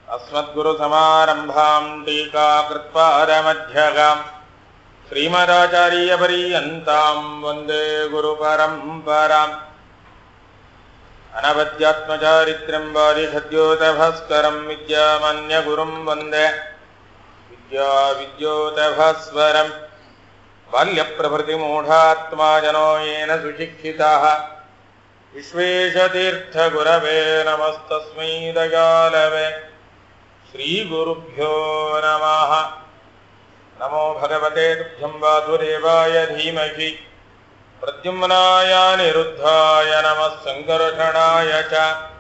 अस्मद्गुरुसमारम्भाम् टीकाकृत्पादमध्यगाम् श्रीमदाचार्यपर्यन्ताम् वन्दे गुरुपरम्पराम् अनवद्यात्मचारित्र्यम् वादिषद्योतभास्करम् विद्यामन्यगुरुम् वन्दे विद्याविद्योतभास्वरम् बाल्यप्रभृतिमूढात्मा जनो येन सुशिक्षिताः विश्वेशतीर्थगुरवे नमस्तस्मै दयालवे श्रीगुरुभ्यो नमः नमो भगवते तुभ्यं वासुदेवाय धीमहि प्रद्युम्नाय निरुद्धाय नमः सङ्कर्षणाय च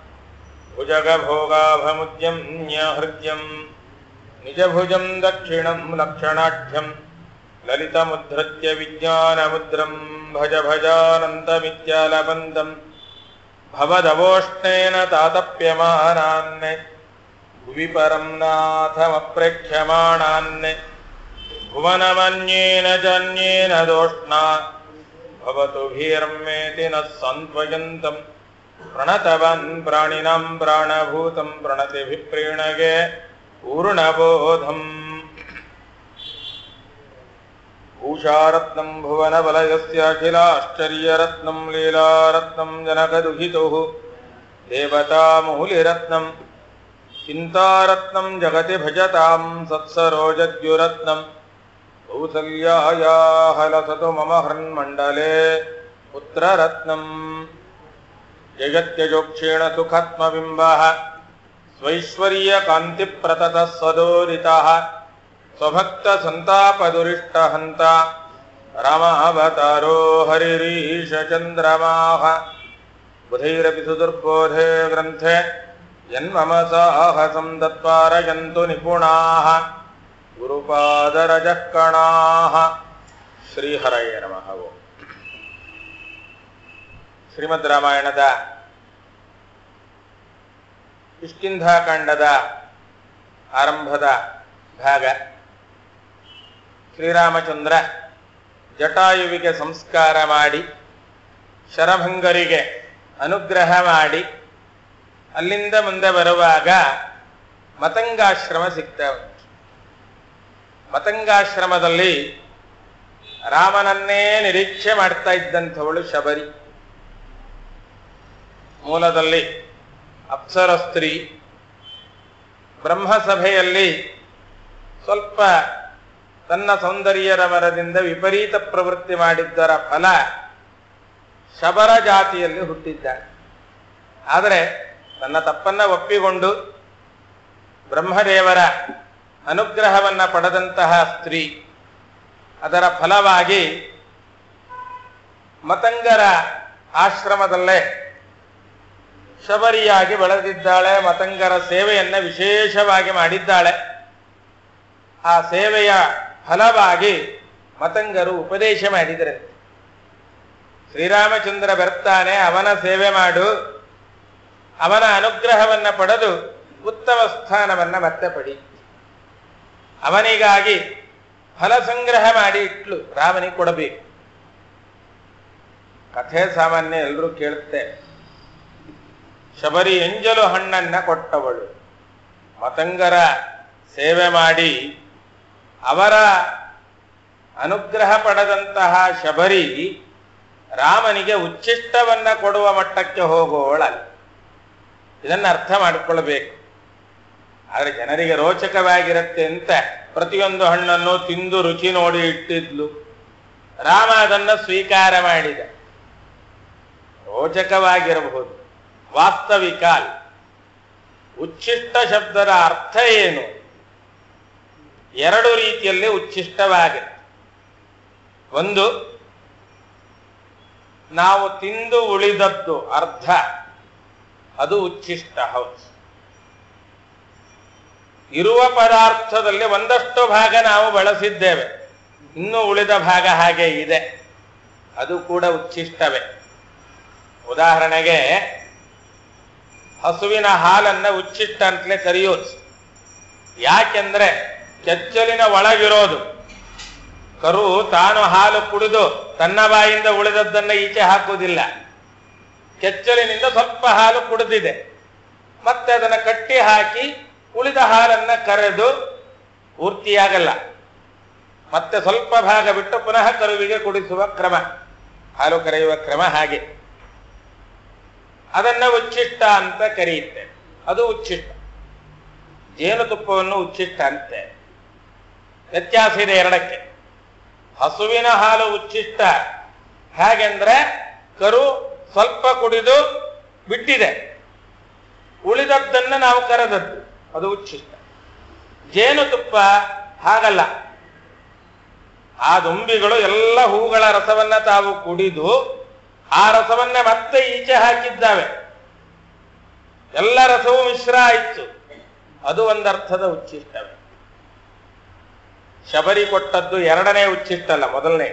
भुजगभोगाभमुद्यम्य हृद्यम् निजभुजं दक्षिणं लक्षणाढ्यम् ललितमुद्धृत्य विज्ञानमुद्रं भज भजानन्तमित्यालबन्दम् भवदवोष्णेन तातप्यमानान् भुवि परं नाथमप्रेक्ष्यमाणान् भुवनमन्येन जन्येन दोष्णा भवतु भीर्मेति नः सन्त्वयन्तम् प्रणतवन् प्राणिनां प्राणभूतं प्रणतिभिप्रीणगे पूर्णबोधम् भूषारत्नं भुवनबलयस्याखिलाश्चर्यरत्नं लीलारत्नं जनकदुहितुः देवतामूलिरत्नं चिन्तारत्नं जगति भजतां सत्सरोजद्युरत्नं कौसल्यायाः लसतु मम हृन्मण्डले पुत्ररत्नम् जगत्यजोक्षेण सुखात्मबिम्बः स्वैश्वर्यकान्तिप्रततः सदोदितः स्वभक्तसन्तापदुरिष्टहन्त रामावतारो हरिरीशचन्द्रमाः बुधैरपि सुदुर्बोधे ग्रन्थे यन्मम साहसं दत्वारयन्तु निपुणाः गुरुपादरजः कणाः ಶ್ರೀಹರಯ ನಮಃ ಓಂ ಶ್ರೀಮದ್ ರಾಮಾಯಣದ ಕಿಷ್ಕಿಂಧಾಕಾಂಡದ ಆರಂಭದ ಭಾಗ ಶ್ರೀರಾಮಚಂದ್ರ ಜಟಾಯುವಿಗೆ ಸಂಸ್ಕಾರ ಮಾಡಿ ಶರಭಂಗರಿಗೆ ಅನುಗ್ರಹ ಮಾಡಿ ಅಲ್ಲಿಂದ ಮುಂದೆ ಬರುವಾಗ ಮತಂಗಾಶ್ರಮ ಸಿಗ್ತಾ ಉಂಟು ಮತಂಗಾಶ್ರಮದಲ್ಲಿ ರಾಮನನ್ನೇ ನಿರೀಕ್ಷೆ ಮಾಡ್ತಾ ಇದ್ದಂಥವಳು ಶಬರಿ ಮೂಲದಲ್ಲಿ ಅಪ್ಸರ ಸ್ತ್ರೀ ಬ್ರಹ್ಮಸಭೆಯಲ್ಲಿ ಸ್ವಲ್ಪ ತನ್ನ ಸೌಂದರ್ಯರ ಮರದಿಂದ ವಿಪರೀತ ಪ್ರವೃತ್ತಿ ಮಾಡಿದ್ದರ ಫಲ ಶಬರ ಜಾತಿಯಲ್ಲಿ ಹುಟ್ಟಿದ್ದಾಳೆ ಆದರೆ ತನ್ನ ತಪ್ಪನ್ನ ಒಪ್ಪಿಕೊಂಡು ಬ್ರಹ್ಮದೇವರ ಅನುಗ್ರಹವನ್ನ ಪಡೆದಂತಹ ಸ್ತ್ರೀ ಅದರ ಫಲವಾಗಿ ಮತಂಗರ ಆಶ್ರಮದಲ್ಲೇ ಶಬರಿಯಾಗಿ ಬೆಳೆದಿದ್ದಾಳೆ ಮತಂಗರ ಸೇವೆಯನ್ನ ವಿಶೇಷವಾಗಿ ಮಾಡಿದ್ದಾಳೆ ಆ ಸೇವೆಯ ಫಲವಾಗಿ ಮತಂಗರು ಉಪದೇಶ ಮಾಡಿದರೆ ಶ್ರೀರಾಮಚಂದ್ರ ಬರ್ತಾನೆ ಅವನ ಸೇವೆ ಮಾಡು ಅವನ ಅನುಗ್ರಹವನ್ನ ಪಡೆದು ಉತ್ತಮ ಸ್ಥಾನವನ್ನ ಮತ್ತೆ ಪಡಿ ಅವನಿಗಾಗಿ ಫಲ ಸಂಗ್ರಹ ಮಾಡಿ ಇಟ್ಲು ರಾಮನಿಗೆ ಕೊಡಬೇಕು ಕಥೆ ಸಾಮಾನ್ಯ ಎಲ್ಲರೂ ಕೇಳುತ್ತೆ ಶಬರಿ ಎಂಜಲು ಹಣ್ಣನ್ನ ಕೊಟ್ಟವಳು ಮತಂಗರ ಸೇವೆ ಮಾಡಿ ಅವರ ಅನುಗ್ರಹ ಪಡೆದಂತಹ ಶಬರಿ ರಾಮನಿಗೆ ಉಚ್ಚಿಷ್ಟವನ್ನ ಕೊಡುವ ಮಟ್ಟಕ್ಕೆ ಹೋಗುವವಳಲ್ಲ ಇದನ್ನ ಅರ್ಥ ಮಾಡಿಕೊಳ್ಬೇಕು ಆದರೆ ಜನರಿಗೆ ರೋಚಕವಾಗಿರುತ್ತೆ ಅಂತ ಪ್ರತಿಯೊಂದು ಹಣ್ಣನ್ನು ತಿಂದು ರುಚಿ ನೋಡಿ ಇಟ್ಟಿದ್ಲು ರಾಮ ಅದನ್ನು ಸ್ವೀಕಾರ ಮಾಡಿದ ರೋಚಕವಾಗಿರಬಹುದು ವಾಸ್ತವಿಕ ಅಲ್ಲ. ಉಚ್ಚಿಷ್ಟ ಶಬ್ದದ ಅರ್ಥ ಏನು ಎರಡು ರೀತಿಯಲ್ಲಿ ಉಚ್ಚಿಷ್ಟವಾಗಿದೆ ಒಂದು ನಾವು ತಿಂದು ಉಳಿದದ್ದು ಅರ್ಧ ಅದು ಉಚ್ಚಿಷ್ಟ ಹೌದು ಇರುವ ಪದಾರ್ಥದಲ್ಲಿ ಒಂದಷ್ಟು ಭಾಗ ನಾವು ಬಳಸಿದ್ದೇವೆ ಇನ್ನು ಉಳಿದ ಭಾಗ ಹಾಗೆ ಇದೆ ಅದು ಕೂಡ ಉಚ್ಚಿಷ್ಟವೇ ಉದಾಹರಣೆಗೆ ಹಸುವಿನ ಹಾಲನ್ನ ಉಚ್ಚಿಷ್ಟ ಅಂತಲೇ ಕರೆಯೋದು ಯಾಕೆಂದ್ರೆ ಕೆಚ್ಚಲಿನ ಒಳಗಿರೋದು ಕರು ತಾನು ಹಾಲು ಕುಡಿದು ತನ್ನ ಬಾಯಿಂದ ಉಳಿದದ್ದನ್ನ ಈಚೆ ಹಾಕುವುದಿಲ್ಲ ಕೆಚ್ಚಲಿನಿಂದ ಸ್ವಲ್ಪ ಹಾಲು ಕುಡಿದಿದೆ ಮತ್ತೆ ಅದನ್ನ ಕಟ್ಟಿ ಹಾಕಿ ಉಳಿದ ಹಾಲನ್ನ ಕರೆದು ಪೂರ್ತಿಯಾಗಲ್ಲ ಮತ್ತೆ ಸ್ವಲ್ಪ ಭಾಗ ಬಿಟ್ಟು ಪುನಃ ಕರುವಿಗೆ ಕುಡಿಸುವ ಕ್ರಮ ಹಾಲು ಕರೆಯುವ ಕ್ರಮ ಹಾಗೆ ಅದನ್ನ ಉಚ್ಚಿಷ್ಟ ಅಂತ ಕರೆಯುತ್ತೆ ಅದು ಉಚ್ಚಿಷ್ಟ ಜೇನುತುಪ್ಪವನ್ನು ಉಚ್ಚಿಷ್ಟ ಅಂತೆ ವ್ಯತ್ಯಾಸ ಇದೆ ಎರಡಕ್ಕೆ ಹಸುವಿನ ಹಾಲು ಉಚ್ಚಿಷ್ಟ ಹೇಗೆಂದ್ರೆ ಕರು ಸ್ವಲ್ಪ ಕುಡಿದು ಬಿಟ್ಟಿದೆ ಉಳಿದದ್ದನ್ನ ನಾವು ಕರೆದದ್ದು ಅದು ಉಚ್ಚಿಷ್ಟ ಜೇನುತುಪ್ಪ ಹಾಗಲ್ಲ ಆ ದುಂಬಿಗಳು ಎಲ್ಲ ಹೂಗಳ ರಸವನ್ನ ತಾವು ಕುಡಿದು ಆ ರಸವನ್ನ ಮತ್ತೆ ಈಚೆ ಹಾಕಿದ್ದಾವೆ ಎಲ್ಲ ರಸವೂ ಮಿಶ್ರ ಆಯಿತು ಅದು ಒಂದರ್ಥದ ಉಚ್ಚಿಷ್ಟವೇ ಶಬರಿ ಕೊಟ್ಟದ್ದು ಎರಡನೇ ಉಚ್ಚಿಷ್ಟಲ್ಲ ಮೊದಲನೇ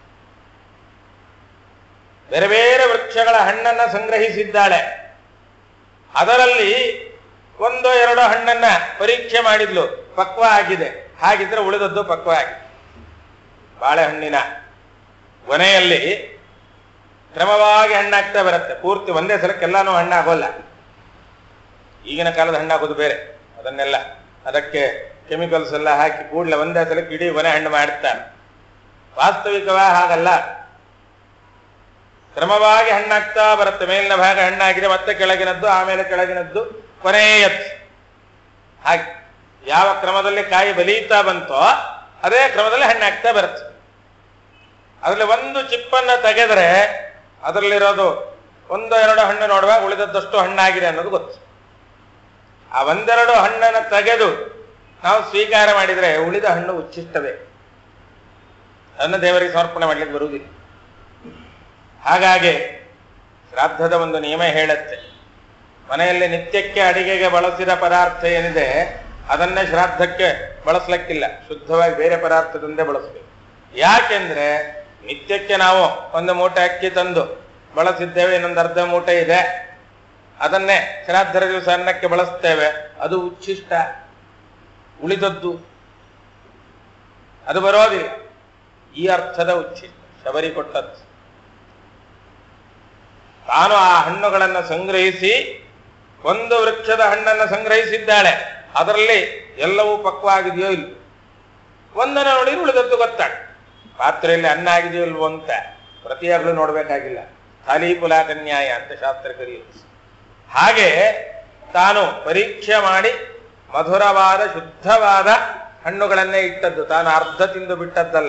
ಬೇರೆ ಬೇರೆ ವೃಕ್ಷಗಳ ಹಣ್ಣನ್ನ ಸಂಗ್ರಹಿಸಿದ್ದಾಳೆ ಅದರಲ್ಲಿ ಒಂದು ಎರಡು ಹಣ್ಣನ್ನ ಪರೀಕ್ಷೆ ಮಾಡಿದ್ಲು ಪಕ್ವ ಆಗಿದೆ ಹಾಗಿದ್ರೆ ಉಳಿದದ್ದು ಪಕ್ವ ಆಗಿದೆ ಬಾಳೆಹಣ್ಣಿನ ಕೊನೆಯಲ್ಲಿ ಕ್ರಮವಾಗಿ ಹಣ್ಣಾಗ್ತಾ ಬರುತ್ತೆ ಪೂರ್ತಿ ಒಂದೇ ಸಲಕ್ಕೆಲ್ಲಾನು ಹಣ್ಣಾಗೋಲ್ಲ ಈಗಿನ ಕಾಲದ ಹಣ್ಣಾಗೋದು ಬೇರೆ ಅದನ್ನೆಲ್ಲ ಅದಕ್ಕೆ ಕೆಮಿಕಲ್ಸ್ ಎಲ್ಲ ಹಾಕಿ ಕೂಡಲೇ ಒಂದೇ ಸಲಕ್ಕೆ ಇಡೀ ಕೊನೆ ಹಣ್ಣು ಮಾಡ್ತಾರೆ ವಾಸ್ತವಿಕವಾಗಿ ಹಾಗಲ್ಲ ಕ್ರಮವಾಗಿ ಹಣ್ಣಾಗ್ತಾ ಬರುತ್ತೆ ಮೇಲಿನ ಭಾಗ ಹಣ್ಣಾಗಿದೆ ಮತ್ತೆ ಕೆಳಗಿನದ್ದು ಆಮೇಲೆ ಕೆಳಗಿನದ್ದು ಕೊನೆಯದ್ದು ಹಾಗೆ ಯಾವ ಕ್ರಮದಲ್ಲಿ ಕಾಯಿ ಬಲೀತಾ ಬಂತೋ ಅದೇ ಕ್ರಮದಲ್ಲಿ ಹಣ್ಣಾಗ್ತಾ ಬರುತ್ತೆ ಅದರಲ್ಲಿ ಒಂದು ಚಿಪ್ಪನ್ನ ತೆಗೆದ್ರೆ ಅದರಲ್ಲಿರೋದು ಒಂದು ಎರಡು ಹಣ್ಣು ನೋಡುವಾಗ ಉಳಿದದ್ದಷ್ಟು ಹಣ್ಣಾಗಿದೆ ಅನ್ನೋದು ಗೊತ್ತು ಆ ಒಂದೆರಡು ಹಣ್ಣನ್ನು ತೆಗೆದು ನಾವು ಸ್ವೀಕಾರ ಮಾಡಿದರೆ ಉಳಿದ ಹಣ್ಣು ಉಚ್ಚಿಷ್ಟವೇ ಅದನ್ನು ದೇವರಿಗೆ ಸಮರ್ಪಣೆ ಮಾಡ್ಲಿಕ್ಕೆ ಬರುವುದಿಲ್ಲ ಹಾಗಾಗಿ ಶ್ರಾದ್ದದ ಒಂದು ನಿಯಮ ಹೇಳುತ್ತೆ ಮನೆಯಲ್ಲಿ ನಿತ್ಯಕ್ಕೆ ಅಡಿಗೆಗೆ ಬಳಸಿದ ಪದಾರ್ಥ ಏನಿದೆ ಅದನ್ನೇ ಶ್ರಾದ್ದಕ್ಕೆ ಬಳಸ್ಲಿಕ್ಕಿಲ್ಲ ಶುದ್ಧವಾಗಿ ಬೇರೆ ಪದಾರ್ಥದಿಂದೇ ಬಳಸಬೇಕು ಯಾಕೆಂದ್ರೆ ನಿತ್ಯಕ್ಕೆ ನಾವು ಒಂದು ಮೂಟೆ ಅಕ್ಕಿ ತಂದು ಬಳಸಿದ್ದೇವೆ ಇನ್ನೊಂದು ಅರ್ಧ ಮೂಟೆ ಇದೆ ಅದನ್ನೇ ಶ್ರಾದ್ದರ ದಿವಸ ಅನ್ನಕ್ಕೆ ಬಳಸ್ತೇವೆ ಅದು ಉಚ್ಚಿಷ್ಟ ಉಳಿದದ್ದು ಅದು ಬರೋದಿಲ್ಲ ಈ ಅರ್ಥದ ಉಚ್ಚಿಷ್ಟ ಶಬರಿ ಕೊಟ್ಟದ್ದು ತಾನು ಆ ಹಣ್ಣುಗಳನ್ನು ಸಂಗ್ರಹಿಸಿ ಒಂದು ವೃಕ್ಷದ ಹಣ್ಣನ್ನು ಸಂಗ್ರಹಿಸಿದ್ದಾಳೆ ಅದರಲ್ಲಿ ಎಲ್ಲವೂ ಪಕ್ವಾಗಿದೆಯೋ ಇಲ್ಲ ಒಂದನ್ನು ನೋಡಿ ಉಳಿದದ್ದು ಗೊತ್ತಾಗ ಪಾತ್ರೆಯಲ್ಲಿ ಅನ್ನ ಆಗಿದೆಯೋ ಇಲ್ವೋ ಅಂತ ಪ್ರತಿಯಾಗಲೂ ನೋಡಬೇಕಾಗಿಲ್ಲ ಖಾಲಿ ಪುಲಾಕನ್ಯಾಯ ಅಂತ ಶಾಸ್ತ್ರ ಕರೆಯುವುದು ಹಾಗೆ ತಾನು ಪರೀಕ್ಷೆ ಮಾಡಿ ಮಧುರವಾದ ಶುದ್ಧವಾದ ಹಣ್ಣುಗಳನ್ನೇ ಇಟ್ಟದ್ದು ತಾನು ಅರ್ಧ ತಿಂದು ಬಿಟ್ಟದ್ದಲ್ಲ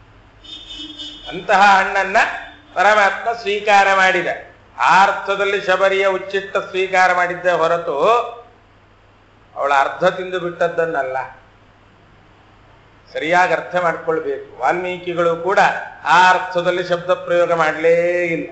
ಅಂತಹ ಹಣ್ಣನ್ನ ಪರಮಾತ್ಮ ಸ್ವೀಕಾರ ಮಾಡಿದ ಆ ಅರ್ಥದಲ್ಲಿ ಶಬರಿಯ ಉಚ್ಚಿಷ್ಟ ಸ್ವೀಕಾರ ಮಾಡಿದ್ದ ಹೊರತು ಅವಳ ಅರ್ಧ ತಿಂದು ಬಿಟ್ಟದ್ದನ್ನಲ್ಲ ಸರಿಯಾಗಿ ಅರ್ಥ ಮಾಡ್ಕೊಳ್ಬೇಕು ವಾಲ್ಮೀಕಿಗಳು ಕೂಡ ಆ ಅರ್ಥದಲ್ಲಿ ಶಬ್ದ ಪ್ರಯೋಗ ಮಾಡಲೇ ಇಲ್ಲ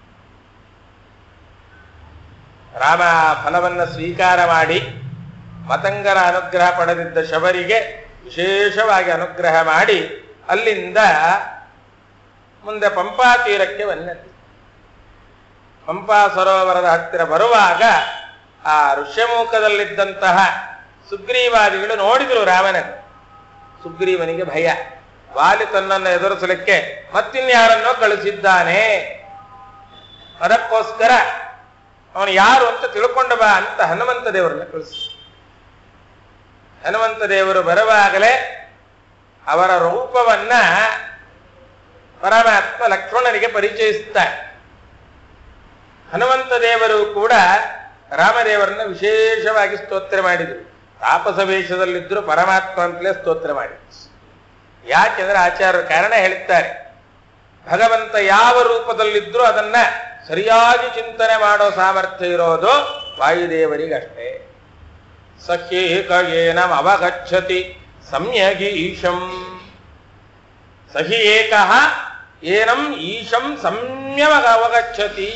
ರಾಮ ಫಲವನ್ನ ಸ್ವೀಕಾರ ಮಾಡಿ ಮತಂಗರ ಅನುಗ್ರಹ ಪಡೆದಿದ್ದ ಶಬರಿಗೆ ವಿಶೇಷವಾಗಿ ಅನುಗ್ರಹ ಮಾಡಿ ಅಲ್ಲಿಂದ ಮುಂದೆ ಪಂಪಾ ತೀರಕ್ಕೆ ಬಂದದ್ದು ಪಂಪಾ ಸರೋವರದ ಹತ್ತಿರ ಬರುವಾಗ ಆ ಋಷ್ಯಮುಖದಲ್ಲಿದ್ದಂತಹ ಸುಗ್ರೀವಾದಿಗಳು ನೋಡಿದ್ರು ರಾಮನನ್ನು ಸುಗ್ರೀವನಿಗೆ ಭಯ ವಾಲಿ ತನ್ನನ್ನು ಎದುರಿಸಲಿಕ್ಕೆ ಮತ್ತಿನ್ಯಾರನ್ನೋ ಕಳಿಸಿದ್ದಾನೆ ಅದಕ್ಕೋಸ್ಕರ ಅವನು ಯಾರು ಅಂತ ತಿಳ್ಕೊಂಡ ಬಾ ಅಂತ ಹನುಮಂತ ದೇವರನ್ನ ಕಳಿಸಿ ಹನುಮಂತ ದೇವರು ಬರುವಾಗಲೇ ಅವರ ರೂಪವನ್ನ ಪರಮಾತ್ಮ ಲಕ್ಷ್ಮಣನಿಗೆ ಪರಿಚಯಿಸ್ತಾರೆ ಹನುಮಂತ ದೇವರು ಕೂಡ ರಾಮದೇವರನ್ನ ವಿಶೇಷವಾಗಿ ಸ್ತೋತ್ರ ಮಾಡಿದರು ತಾಪಸ ವೇಷದಲ್ಲಿದ್ದರೂ ಪರಮಾತ್ಮ ಅಂತಲೇ ಸ್ತೋತ್ರ ಮಾಡಿದ್ರು ಯಾಕೆಂದ್ರೆ ಆಚಾರ್ಯರು ಕಾರಣ ಹೇಳುತ್ತಾರೆ ಭಗವಂತ ಯಾವ ರೂಪದಲ್ಲಿದ್ರೂ ಅದನ್ನ ಸರಿಯಾಗಿ ಚಿಂತನೆ ಮಾಡೋ ಸಾಮರ್ಥ್ಯ ಇರೋದು ವಾಯುದೇವರಿಗಷ್ಟೇ ಸಹ್ಯೇಕ ಏನಂ ಅವಗಚ್ಚತಿ ಸಮ್ಯಗೀಶಂ ಸಹಿ ಏಕಃ ಏನಂ ಈಶಂ ಸಂಯಮ ಅವಗಚ್ಚತಿ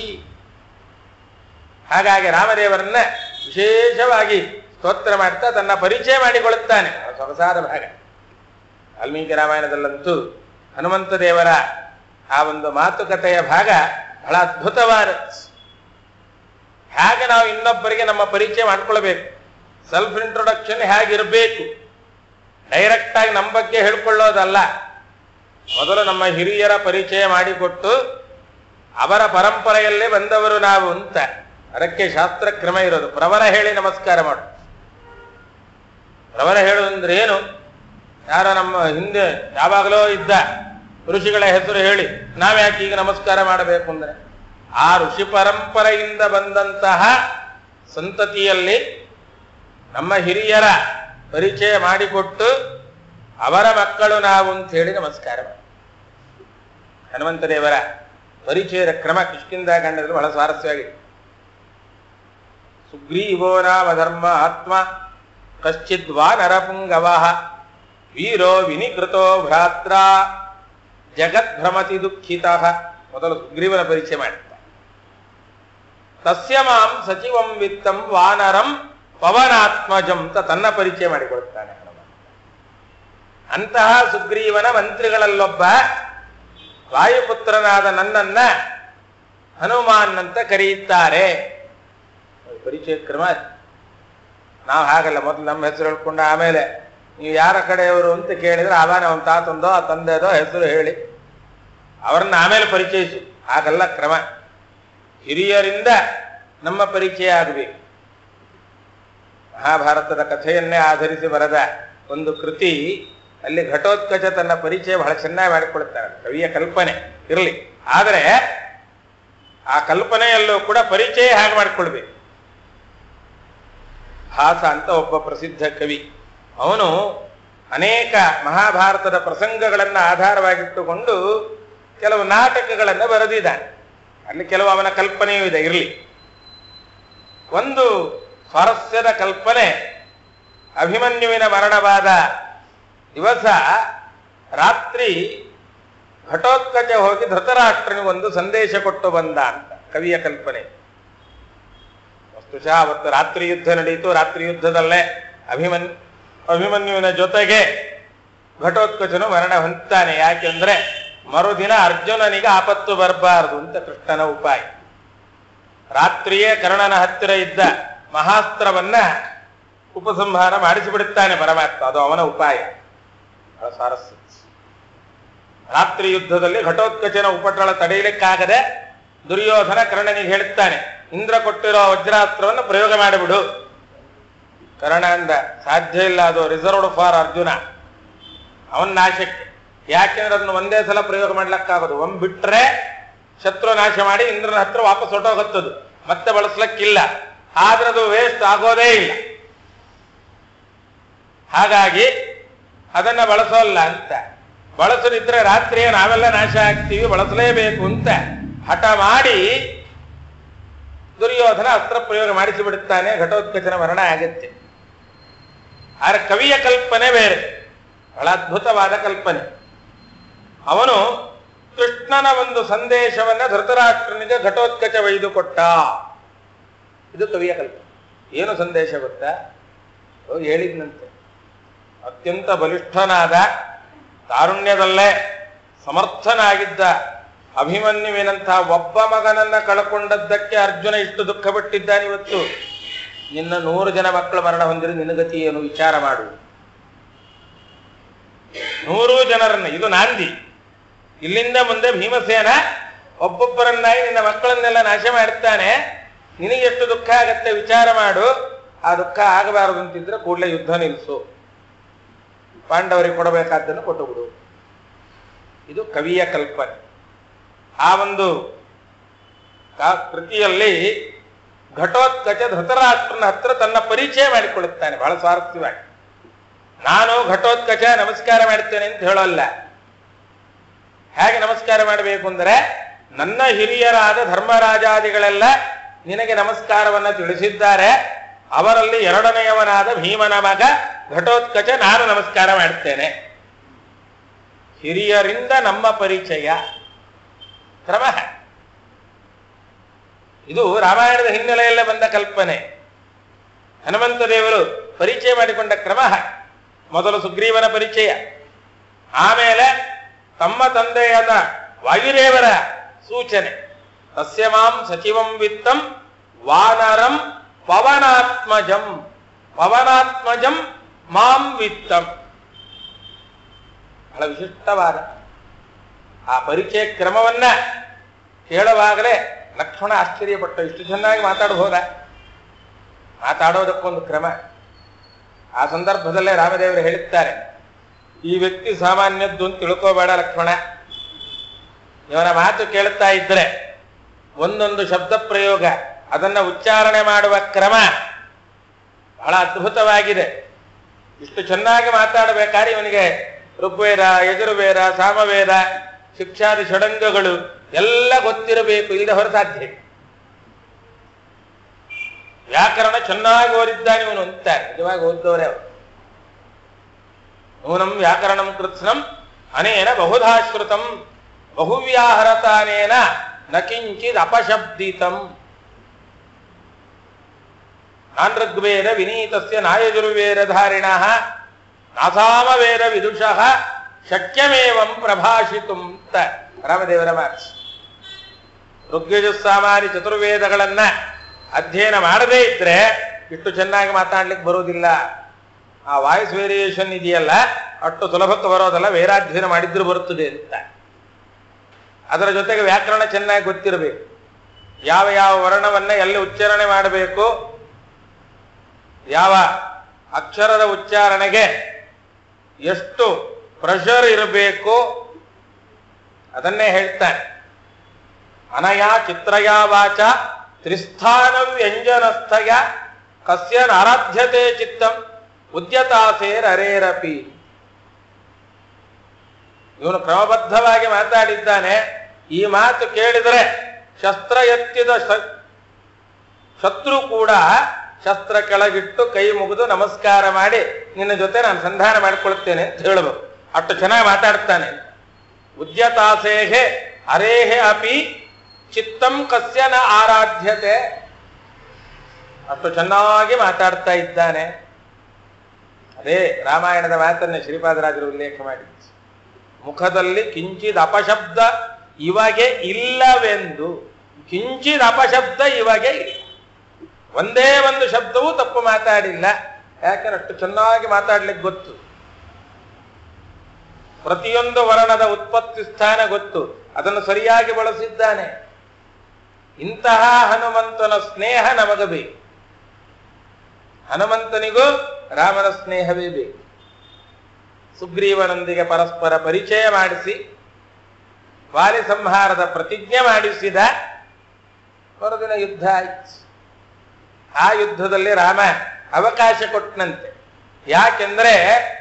ಹಾಗಾಗಿ ರಾಮದೇವರನ್ನ ವಿಶೇಷವಾಗಿ ಸ್ತೋತ್ರ ಮಾಡ್ತಾ ತನ್ನ ಪರಿಚಯ ಮಾಡಿಕೊಳ್ಳುತ್ತಾನೆ ಬಹಳ ಸೊಗಸಾದ ಭಾಗ ವಾಲ್ಮೀಕಿ ರಾಮಾಯಣದಲ್ಲಂತೂ ಹನುಮಂತ ದೇವರ ಆ ಒಂದು ಮಾತುಕತೆಯ ಭಾಗ ಬಹಳ ಅದ್ಭುತವಾದ ಹೇಗೆ ನಾವು ಇನ್ನೊಬ್ಬರಿಗೆ ನಮ್ಮ ಪರಿಚಯ ಮಾಡ್ಕೊಳ್ಬೇಕು ಸೆಲ್ಫ್ ಇಂಟ್ರೊಡಕ್ಷನ್ ಹೇಗಿರಬೇಕು ಡೈರೆಕ್ಟ್ ಆಗಿ ನಮ್ಮ ಬಗ್ಗೆ ಹೇಳ್ಕೊಳ್ಳೋದಲ್ಲ ಮೊದಲು ನಮ್ಮ ಹಿರಿಯರ ಪರಿಚಯ ಮಾಡಿಕೊಟ್ಟು ಅವರ ಪರಂಪರೆಯಲ್ಲೇ ಬಂದವರು ನಾವು ಅಂತ ಅದಕ್ಕೆ ಶಾಸ್ತ್ರ ಕ್ರಮ ಇರೋದು ಪ್ರವರ ಹೇಳಿ ನಮಸ್ಕಾರ ಮಾಡು ಪ್ರವರ ಹೇಳುವುದಂದ್ರೆ ಏನು ಯಾರ ನಮ್ಮ ಹಿಂದೆ ಯಾವಾಗಲೋ ಇದ್ದ ಋಷಿಗಳ ಹೆಸರು ಹೇಳಿ ನಾವ್ಯಾಕೆ ಈಗ ನಮಸ್ಕಾರ ಮಾಡಬೇಕು ಅಂದ್ರೆ ಆ ಋಷಿ ಪರಂಪರೆಯಿಂದ ಬಂದಂತಹ ಸಂತತಿಯಲ್ಲಿ ನಮ್ಮ ಹಿರಿಯರ ಪರಿಚಯ ಮಾಡಿಕೊಟ್ಟು ಅವರ ಮಕ್ಕಳು ನಾವು ಅಂತ ಹೇಳಿ ನಮಸ್ಕಾರ ಮಾಡಿ ಹನುಮಂತ ದೇವರ ಪರಿಚಯದ ಕ್ರಮ ಕಿಷ್ಕಿಂದ ಕಂಡದಲ್ಲಿ ಬಹಳ ಸ್ವಾರಸ್ಯವಾಗಿದೆ ಸುಗ್ರೀವೋ ನಾಮ ಧರ್ಮ ಆತ್ಮ ಕಶ್ಚಿದ್ವಾ ನರಪುಂಗವ ವೀರೋ ವಿನಿಕೃತೋ ಭ್ರಾತ್ರ ಜಗದ್ಭ್ರಮತಿ ದುಃಖಿತ ಮೊದಲು ಸುಗ್ರೀವನ ಪರಿಚಯ ಮಾಡುತ್ತಾರೆ ತಸ್ಯ ಮಾಂ ಸಚಿವಂ ವಿತ್ತಂ ವಾನರಂ ಪವನಾತ್ಮಜಂ ಅಂತ ತನ್ನ ಪರಿಚಯ ಮಾಡಿಕೊಡುತ್ತಾನೆ ಹನುಮಂತ ಅಂತಹ ಸುಗ್ರೀವನ ಮಂತ್ರಿಗಳಲ್ಲೊಬ್ಬ ವಾಯುಪುತ್ರನಾದ ನನ್ನನ್ನ ಹನುಮಾನ್ ಅಂತ ಕರೆಯುತ್ತಾರೆ ಪರಿಚಯ ಕ್ರಮ ಅದು. ನಾವು ಹಾಗಲ್ಲ ಮೊದಲು ನಮ್ಮ ಹೆಸರು ಹೇಳ್ಕೊಂಡು ಆಮೇಲೆ ನೀವು ಯಾರ ಕಡೆಯವರು ಅಂತ ಕೇಳಿದ್ರೆ ಆವಾಗ ಅವನ ತಾತಂದೋ ಆ ತಂದೆದೋ ಹೆಸರು ಹೇಳಿ ಅವರನ್ನ ಆಮೇಲೆ ಪರಿಚಯಿಸು ಹಾಗಲ್ಲ ಕ್ರಮ ಹಿರಿಯರಿಂದ ನಮ್ಮ ಪರಿಚಯ ಆಗಬೇಕು ಮಹಾಭಾರತದ ಕಥೆಯನ್ನೇ ಆಧರಿಸಿ ಬರೆದ ಒಂದು ಕೃತಿ ಅಲ್ಲಿ ಘಟೋತ್ಕಚ ತನ್ನ ಪರಿಚಯ ಬಹಳ ಚೆನ್ನಾಗಿ ಮಾಡಿಕೊಳ್ತಾರೆ ಕವಿಯ ಕಲ್ಪನೆ ಇರಲಿ ಆದರೆ ಆ ಕಲ್ಪನೆಯಲ್ಲೂ ಕೂಡ ಪರಿಚಯ ಹಾಗೆ ಮಾಡಿಕೊಳ್ಬೇಕು ಹಾಸ ಅಂತ ಒಬ್ಬ ಪ್ರಸಿದ್ಧ ಕವಿ ಅವನು ಅನೇಕ ಮಹಾಭಾರತದ ಪ್ರಸಂಗಗಳನ್ನು ಆಧಾರವಾಗಿಟ್ಟುಕೊಂಡು ಕೆಲವು ನಾಟಕಗಳನ್ನು ಬರೆದಿದ್ದಾನೆ ಅಲ್ಲಿ ಕೆಲವು ಅವನ ಕಲ್ಪನೆಯೂ ಇದೆ ಇರಲಿ ಒಂದು ಸ್ವಾರಸ್ಯದ ಕಲ್ಪನೆ ಅಭಿಮನ್ಯುವಿನ ಮರಣವಾದ ದಿವಸ ರಾತ್ರಿ ಘಟೋತ್ಕಚ ಹೋಗಿ ಧೃತರಾಷ್ಟ್ರನಿಗೆ ಒಂದು ಸಂದೇಶ ಕೊಟ್ಟು ಬಂದ ಅಂತ ಕವಿಯ ಕಲ್ಪನೆ ವಸ್ತುಶಃ ಅವತ್ತು ರಾತ್ರಿ ಯುದ್ಧ ನಡೆಯಿತು ರಾತ್ರಿ ಯುದ್ಧದಲ್ಲೇ ಅಭಿಮನ್ ಅಭಿಮನ್ಯುವಿನ ಜೊತೆಗೆ ಘಟೋತ್ಕಚನು ಮರಣ ಹೊಂದ್ತಾನೆ ಯಾಕೆಂದ್ರೆ ಮರುದಿನ ಅರ್ಜುನನಿಗೆ ಆಪತ್ತು ಬರಬಾರದು ಅಂತ ಕೃಷ್ಣನ ಉಪಾಯ ರಾತ್ರಿಯೇ ಕರ್ಣನ ಹತ್ತಿರ ಇದ್ದ ಮಹಾಸ್ತ್ರವನ್ನ ಉಪಸಂಹಾರ ಮಾಡಿಸಿಬಿಡುತ್ತಾನೆ ಪರಮಾತ್ಮ ಅದು ಅವನ ಉಪಾಯ ಬಹಳ ಸ್ವಾರಸ್ಯ ರಾತ್ರಿ ಯುದ್ಧದಲ್ಲಿ ಘಟೋತ್ಕಚನ ಉಪಟಳ ತಡೆಯಲಿಕ್ಕಾಗದೆ ದುರ್ಯೋಧನ ಕರ್ಣನಿಗೆ ಹೇಳುತ್ತಾನೆ ಇಂದ್ರ ಕೊಟ್ಟಿರೋ ವಜ್ರಾಸ್ತ್ರವನ್ನು ಪ್ರಯೋಗ ಮಾಡಿಬಿಡು ಕರ್ಣ ಅಂದ ಸಾಧ್ಯ ಇಲ್ಲ ಅದು ರಿಸರ್ವ್ಡ್ ಫಾರ್ ಅರ್ಜುನ ಅವನ ನಾಶಕ್ಕೆ ಯಾಕೆಂದ್ರೆ ಅದನ್ನು ಒಂದೇ ಸಲ ಪ್ರಯೋಗ ಮಾಡ್ಲಕ್ಕಾಗೋದು ಒಮ್ಮೆ ಬಿಟ್ರೆ ಶತ್ರು ನಾಶ ಮಾಡಿ ಇಂದ್ರನ ಹತ್ರ ವಾಪಸ್ ಹೊಟ್ಟೋಗತ್ತದು ಮತ್ತೆ ಬಳಸ್ಲಕ್ಕಿಲ್ಲ ಆದ್ರೆ ಅದು ವೇಸ್ಟ್ ಆಗೋದೇ ಇಲ್ಲ ಹಾಗಾಗಿ ಅದನ್ನ ಬಳಸೋಲ್ಲ ಅಂತ ಬಳಸದಿದ್ರೆ ರಾತ್ರಿಯೇ ನಾವೆಲ್ಲ ನಾಶ ಆಗ್ತೀವಿ ಬಳಸಲೇಬೇಕು ಅಂತ ಹಠ ಮಾಡಿ ದುರ್ಯೋಧನ ಅಸ್ತ್ರ ಪ್ರಯೋಗ ಮಾಡಿಸಿ ಬಿಡುತ್ತಾನೆ ಘಟೋತ್ಕಚನ ಮರಣ ಆಗತ್ತೆ ಆದ್ರೆ ಕವಿಯ ಕಲ್ಪನೆ ಬೇರೆ ಬಹಳ ಅದ್ಭುತವಾದ ಕಲ್ಪನೆ ಅವನು ಕೃಷ್ಣನ ಒಂದು ಸಂದೇಶವನ್ನ ಧೃತರಾಷ್ಟ್ರನಿಗೆ ಘಟೋತ್ಕಚ ಒಯ್ದು ಕೊಟ್ಟ ಇದು ಕವಿಯ ಕಲ್ಪನೆ ಏನು ಸಂದೇಶ ಗೊತ್ತಾ ಅವ್ರು ಹೇಳಿದ್ನಂತೆ ಅತ್ಯಂತ ಬಲಿಷ್ಠನಾದ ತಾರುಣ್ಯದಲ್ಲೇ ಸಮರ್ಥನಾಗಿದ್ದ ಅಭಿಮನ್ಯುವಿನಂತಹ ಒಬ್ಬ ಮಗನನ್ನ ಕಳ್ಕೊಂಡದ್ದಕ್ಕೆ ಅರ್ಜುನ ಇಷ್ಟು ದುಃಖ ಪಟ್ಟಿದ್ದಾನೆ ಇವತ್ತು ನಿನ್ನ ನೂರು ಜನ ಮಕ್ಕಳು ಮರಣ ಹೊಂದಿರಿ ನಿನಗತಿ ಏನು ವಿಚಾರ ಮಾಡು ನೂರು ಜನರನ್ನ ಇದು ನಾಂದಿ ಇಲ್ಲಿಂದ ಮುಂದೆ ಭೀಮಸೇನ ಒಬ್ಬೊಬ್ಬರನ್ನಾಗಿ ನಿನ್ನ ಮಕ್ಕಳನ್ನೆಲ್ಲ ನಾಶ ಮಾಡುತ್ತಾನೆ ನಿನಗೆ ಎಷ್ಟು ದುಃಖ ಆಗತ್ತೆ ವಿಚಾರ ಮಾಡು ಆ ದುಃಖ ಆಗಬಾರದು ಅಂತಿದ್ರೆ ಕೂಡಲೇ ಯುದ್ಧ ನಿಲ್ಲಿಸು ಪಾಂಡವರಿಗೆ ಕೊಡಬೇಕಾದ್ದನ್ನು ಕೊಟ್ಟು ಬಿಡು ಇದು ಕವಿಯ ಕಲ್ಪನೆ ಆ ಒಂದು ಕಾ- ಕೃತಿಯಲ್ಲಿ ಘಟೋತ್ಕಚ ಧೃತರಾಷ್ಟ್ರನ ಹತ್ರ ತನ್ನ ಪರಿಚಯ ಮಾಡಿಕೊಳ್ಳುತ್ತಾನೆ ಬಹಳ ಸ್ವಾರಸ್ಯವಾಗಿ ನಾನು ಘಟೋತ್ಕಚ ನಮಸ್ಕಾರ ಮಾಡ್ತೇನೆ ಅಂತ ಹೇಳೋಲ್ಲ ಹೇಗೆ ನಮಸ್ಕಾರ ಮಾಡಬೇಕು ಅಂದರೆ ನನ್ನ ಹಿರಿಯರಾದ ಧರ್ಮರಾಜಾದಿಗಳೆಲ್ಲ ನಿನಗೆ ನಮಸ್ಕಾರವನ್ನ ತಿಳಿಸಿದ್ದಾರೆ ಅವರಲ್ಲಿ ಎರಡನೆಯವನಾದ ಭೀಮನ ಮಗ ಘಟೋತ್ಕಚ ನಾನು ನಮಸ್ಕಾರ ಮಾಡ್ತೇನೆ ಹಿರಿಯರಿಂದ ನಮ್ಮ ಪರಿಚಯ ಕ್ರಮ ಇದು ರಾಮಾಯಣದ ಹಿನ್ನೆಲೆಯಲ್ಲೇ ಬಂದ ಕಲ್ಪನೆ ಹನುಮಂತ ದೇವರು ಪರಿಚಯ ಮಾಡಿಕೊಂಡ ಕ್ರಮ ಹಾಗೆ. ಮೊದಲು ಸುಗ್ರೀವನ ಪರಿಚಯ ಆಮೇಲೆ ತಮ್ಮ ತಂದೆಯಾದ ವಾಯುದೇವರ ಸೂಚನೆ ತಸ್ಯ ಮಾಂ ಸಚಿವಂ ವಿತ್ತಂ ವಾನರಂ ಪವನಾತ್ಮಜಂ ಪವನಾತ್ಮಜಂ ಮಾಂ ವಿತ್ತಂ ಬಹಳ ವಿಶಿಷ್ಟವಾದ ಆ ಪರಿಚಯ ಕ್ರಮವನ್ನ ಕೇಳುವಾಗಲೇ ಲಕ್ಷ್ಮಣ ಆಶ್ಚರ್ಯಪಟ್ಟ ಇಷ್ಟು ಚೆನ್ನಾಗಿ ಮಾತಾಡಬಹುದ ಮಾತಾಡೋದಕ್ಕೊಂದು ಕ್ರಮ ಆ ಸಂದರ್ಭದಲ್ಲೇ ರಾಮದೇವರು ಹೇಳುತ್ತಾರೆ ಈ ವ್ಯಕ್ತಿ ಸಾಮಾನ್ಯದ್ದು ಅಂತ ತಿಳ್ಕೋಬೇಡ ಲಕ್ಷ್ಮಣ ಇವನ ಮಾತು ಕೇಳುತ್ತಾ ಇದ್ರೆ ಒಂದೊಂದು ಶಬ್ದ ಪ್ರಯೋಗ ಅದನ್ನ ಉಚ್ಚಾರಣೆ ಮಾಡುವ ಕ್ರಮ ಬಹಳ ಅದ್ಭುತವಾಗಿದೆ ಇಷ್ಟು ಚೆನ್ನಾಗಿ ಮಾತಾಡಬೇಕಾದ್ರೆ ಇವನಿಗೆ ಋಗ್ವೇದ ಯಜುರ್ವೇದ ಸಾಮವೇದ ಶಿಕ್ಷಾದಿ ಷಡಂಗಗಳು ಎಲ್ಲ ಗೊತ್ತಿರಬೇಕು ಇಲ್ಲದೆ ಹೊರ ಸಾಧ್ಯ ಇಲ್ಲ. ವ್ಯಾಕರಣ ಚೆನ್ನಾಗಿ ಓದಿದ್ದಾನೆ ಇವನು ಅಂತಾರೆ ನಿಜವಾಗಿ ಓದ್ದವರೇ ಅವರು ನೂನಂ ವ್ಯಾಕರಣಂ ಕೃತ್ಸ್ನಂ ಅನೇನ ಬಹುಧಾಶ್ರುತಂ ಬಹುವ್ಯಾಹರತಾನೇನ ನ ಕಿಂಚಿದ್ ಅಪಶಬ್ದಿತಂ ನಾನ್ ಋಗ್ವೇದ ವಿನೀತಸ್ಯ ನಾಯಜುರ್ವೇದಧಾರಿಣ ನಾಸಾಮವೇದ ವಿದುಷಃ ಶಕ್ಯಮೇವಂ ಪ್ರಭಾಷಿತು ಅಂತ ರಾಮದೇವರ ಮಾತು ಋಗ್ಯಜುಸ್ಸಾಮಾನಿ ಚತುರ್ವೇದಗಳನ್ನ ಅಧ್ಯಯನ ಮಾಡದೇ ಇದ್ರೆ ಇಷ್ಟು ಚೆನ್ನಾಗಿ ಮಾತಾಡ್ಲಿಕ್ಕೆ ಬರೋದಿಲ್ಲ ಆ ವಾಯ್ಸ್ ವೇರಿಯೇಷನ್ ಇದೆಯಲ್ಲ ಅಷ್ಟು ಸುಲಭಕ್ಕೆ ಬರೋದಲ್ಲ ವೇರಾಧ್ಯಯನ ಮಾಡಿದ್ರು ಬರುತ್ತದೆ ಅಂತ ಅದರ ಜೊತೆಗೆ ವ್ಯಾಕರಣ ಚೆನ್ನಾಗಿ ಗೊತ್ತಿರಬೇಕು ಯಾವ ಯಾವ ವರ್ಣವನ್ನ ಎಲ್ಲಿ ಉಚ್ಚಾರಣೆ ಮಾಡಬೇಕು ಯಾವ ಅಕ್ಷರದ ಉಚ್ಚಾರಣೆಗೆ ಎಷ್ಟು ಪ್ರೆಷರ್ ಇರಬೇಕು ಅದನ್ನೇ ಹೇಳ್ತಾನೆ ಅನಯ ಚಿತ್ರಯ ವಾಚ ತ್ರಿಸ್ಥಾನ ವ್ಯಂಜನಸ್ಥಯ ಕಸ್ಯ ನಾರಾಧ್ಯತೆ ಚಿತ್ತಂ ಉದ್ಯತಾಸೇರ್ ಅರೇರಪಿ ಇವನು ಕ್ರಮಬದ್ಧವಾಗಿ ಮಾತಾಡಿದ್ದಾನೆ ಈ ಮಾತು ಕೇಳಿದರೆ ಶಸ್ತ್ರ ಎತ್ತಿದ ಶ- ಶತ್ರು ಕೂಡ ಶಸ್ತ್ರ ಕೆಳಗಿಟ್ಟು ಕೈ ಮುಗಿದು ನಮಸ್ಕಾರ ಮಾಡಿ ನಿನ್ನ ಜೊತೆ ನಾನು ಸಂಧಾನ ಮಾಡಿಕೊಳ್ತೇನೆ ಅಂತ ಹೇಳಬೇಕು ಅಷ್ಟು ಚೆನ್ನಾಗಿ ಮಾತಾಡ್ತಾನೆ ಉದ್ಯತಾಸೇಹೆ ಅರೇಹೆ ಅಪಿ ಚಿತ್ತಂ ಕಸ್ಯ ನ ಆರಾಧ್ಯತೆ ಅಷ್ಟು ಚೆನ್ನಾಗಿ ಮಾತಾಡ್ತಾ ಇದ್ದಾನೆ ಅದೇ ರಾಮಾಯಣದ ಮಾತನ್ನ ಶ್ರೀಪಾದರಾಜರು ಉಲ್ಲೇಖ ಮಾಡಿದ್ದು ಮುಖದಲ್ಲಿ ಕಿಂಚಿದ್ ಅಪಶಬ್ದ ಇವಾಗೆ ಇಲ್ಲವೆಂದು ಕಿಂಚಿದ್ ಅಪಶಬ್ದ ಇವಾಗೆ ಇಲ್ಲ ಒಂದೇ ಒಂದು ಶಬ್ದವೂ ತಪ್ಪು ಮಾತಾಡಿಲ್ಲ ಯಾಕಂದ್ರೆ ಅಷ್ಟು ಚೆನ್ನಾಗಿ ಮಾತಾಡ್ಲಿಕ್ಕೆ ಗೊತ್ತು ಪ್ರತಿಯೊಂದು ವರ್ಣದ ಉತ್ಪತ್ತಿ ಸ್ಥಾನ ಗೊತ್ತು ಅದನ್ನು ಸರಿಯಾಗಿ ಬಳಸಿದ್ದಾನೆ ಇಂತಹ ಹನುಮಂತನ ಸ್ನೇಹ ನಮಗ ಬೇಕು ಹನುಮಂತನಿಗೂ ರಾಮನ ಸ್ನೇಹವೇ ಬೇಕು ಸುಗ್ರೀವನೊಂದಿಗೆ ಪರಸ್ಪರ ಪರಿಚಯ ಮಾಡಿಸಿ ವಾಲಿ ಸಂಹಾರದ ಪ್ರತಿಜ್ಞೆ ಮಾಡಿಸಿದ ಮರುದಿನ ಯುದ್ಧ ಆಯ್ತು ಆ ಯುದ್ಧದಲ್ಲಿ ರಾಮ ಅವಕಾಶ ಕೊಟ್ಟನಂತೆ ಯಾಕೆಂದ್ರೆ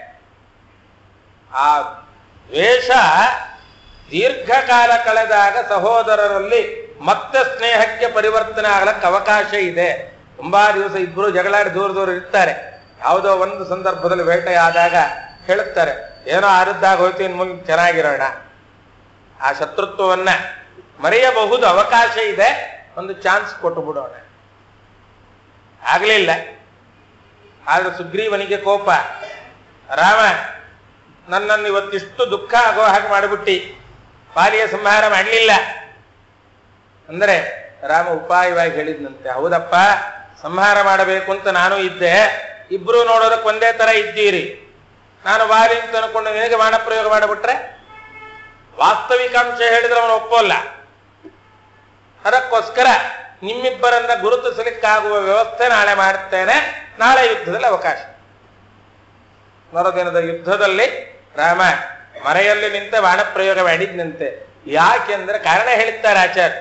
ಆ ದ್ವೇಷ ದೀರ್ಘಕಾಲ ಕಳೆದಾಗ ಸಹೋದರರಲ್ಲಿ ಮತ್ತೆ ಸ್ನೇಹಕ್ಕೆ ಪರಿವರ್ತನೆ ಆಗಲಕ್ಕೆ ಅವಕಾಶ ಇದೆ ತುಂಬಾ ದಿವಸ ಇಬ್ಬರು ಜಗಳಾಡಿ ದೂರ ದೂರ ಇರ್ತಾರೆ ಯಾವುದೋ ಒಂದು ಸಂದರ್ಭದಲ್ಲಿ ಬೇಟೆ ಆದಾಗ ಹೇಳುತ್ತಾರೆ ಏನೋ ಆರದ್ದಾಗ ಹೋಯ್ತು ಇನ್ನು ಮುಂದೆ ಚೆನ್ನಾಗಿರೋಣ ಆ ಶತ್ರುತ್ವವನ್ನ ಮರೆಯಬಹುದು ಅವಕಾಶ ಇದೆ ಒಂದು ಚಾನ್ಸ್ ಕೊಟ್ಟು ಬಿಡೋಣ ಆಗ್ಲಿಲ್ಲ ಆದ್ರೆ ಸುಗ್ರೀವನಿಗೆ ಕೋಪ ರಾಮ ನನ್ನನ್ನು ಇವತ್ತಿಷ್ಟು ದುಃಖ ಆಗೋ ಹಾಗೆ ಮಾಡಿಬಿಟ್ಟಿ ಬಾಲಿಯ ಸಂಹಾರ ಮಾಡಲಿಲ್ಲ ಅಂದರೆ ರಾಮ ಉಪಾಯವಾಗಿ ಹೇಳಿದ್ನಂತೆ ಹೌದಪ್ಪ ಸಂಹಾರ ಮಾಡಬೇಕು ಅಂತ ನಾನು ಇದ್ದೆ ಇಬ್ರು ನೋಡೋದಕ್ಕೆ ಒಂದೇ ತರ ಇದ್ದೀರಿ ನಾನು ಬಾಲಿ ಅಂತ ಅನ್ಕೊಂಡು ನಿನಗೆ ಬಾಣ ಪ್ರಯೋಗ ಮಾಡಿಬಿಟ್ರೆ ವಾಸ್ತವಿಕಾಂಶ ಹೇಳಿದ್ರೆ ಅವನು ಒಪ್ಪೋಲ್ಲ ಅದಕ್ಕೋಸ್ಕರ ನಿಮ್ಮಿಬ್ಬರನ್ನ ಗುರುತಿಸಲಿಕ್ಕಾಗುವ ವ್ಯವಸ್ಥೆ ನಾಳೆ ಮಾಡ್ತೇನೆ ನಾಳೆ ಯುದ್ಧದಲ್ಲಿ ಅವಕಾಶ ಮರುದಿನದ ಯುದ್ಧದಲ್ಲಿ ರಾಮ ಮರೆಯಲ್ಲಿ ನಿಂತ ಬಾಣ ಪ್ರಯೋಗ ಮಾಡಿದ್ನಂತೆ ಯಾಕೆಂದ್ರೆ ಕಾರಣ ಹೇಳುತ್ತಾರೆ ಆಚಾರ್ಯ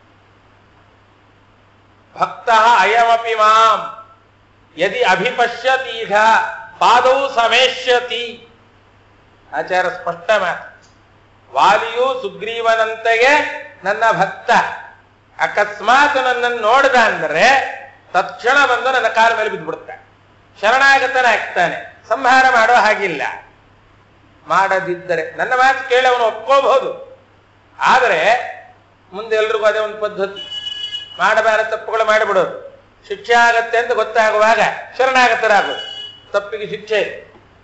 ಭಕ್ತ ಅಯಮಪಿ ಮಾಂ ಯದಿ ಅಭಿಪಶ್ಯತೀಗ ಪಾದೌ ಸಮೇಷ್ಯತಿ ಆಚಾರ್ಯ ಸ್ಪಷ್ಟ ಮಾತು ವಾಲಿಯು ಸುಗ್ರೀವನಂತೆಯೇ ನನ್ನ ಭಕ್ತ ಅಕಸ್ಮಾತ್ ನನ್ನನ್ನು ನೋಡ್ದ ಅಂದ್ರೆ ತಕ್ಷಣ ಬಂದು ನನ್ನ ಕಾಲ ಮೇಲೆ ಬಿದ್ದುಬಿಡ್ತಾನೆ ಶರಣಾಗತನಾಗ್ತಾನೆ ಸಂಹಾರ ಮಾಡೋ ಹಾಗಿಲ್ಲ ಮಾಡದಿದ್ದರೆ ನನ್ನ ಮಾತು ಕೇಳಿ ಅವನು ಒಪ್ಕೋಬಹುದು ಆದರೆ ಮುಂದೆ ಎಲ್ರಿಗೂ ಅದೇ ಒಂದು ಪದ್ಧತಿ ಮಾಡಬಾರ ತಪ್ಪುಗಳು ಮಾಡಿಬಿಡೋದು ಶಿಕ್ಷೆ ಆಗತ್ತೆ ಅಂತ ಗೊತ್ತಾಗುವಾಗ ಶರಣಾಗತರಾಗೋದು ತಪ್ಪಿಗೆ ಶಿಕ್ಷೆ ಇದೆ.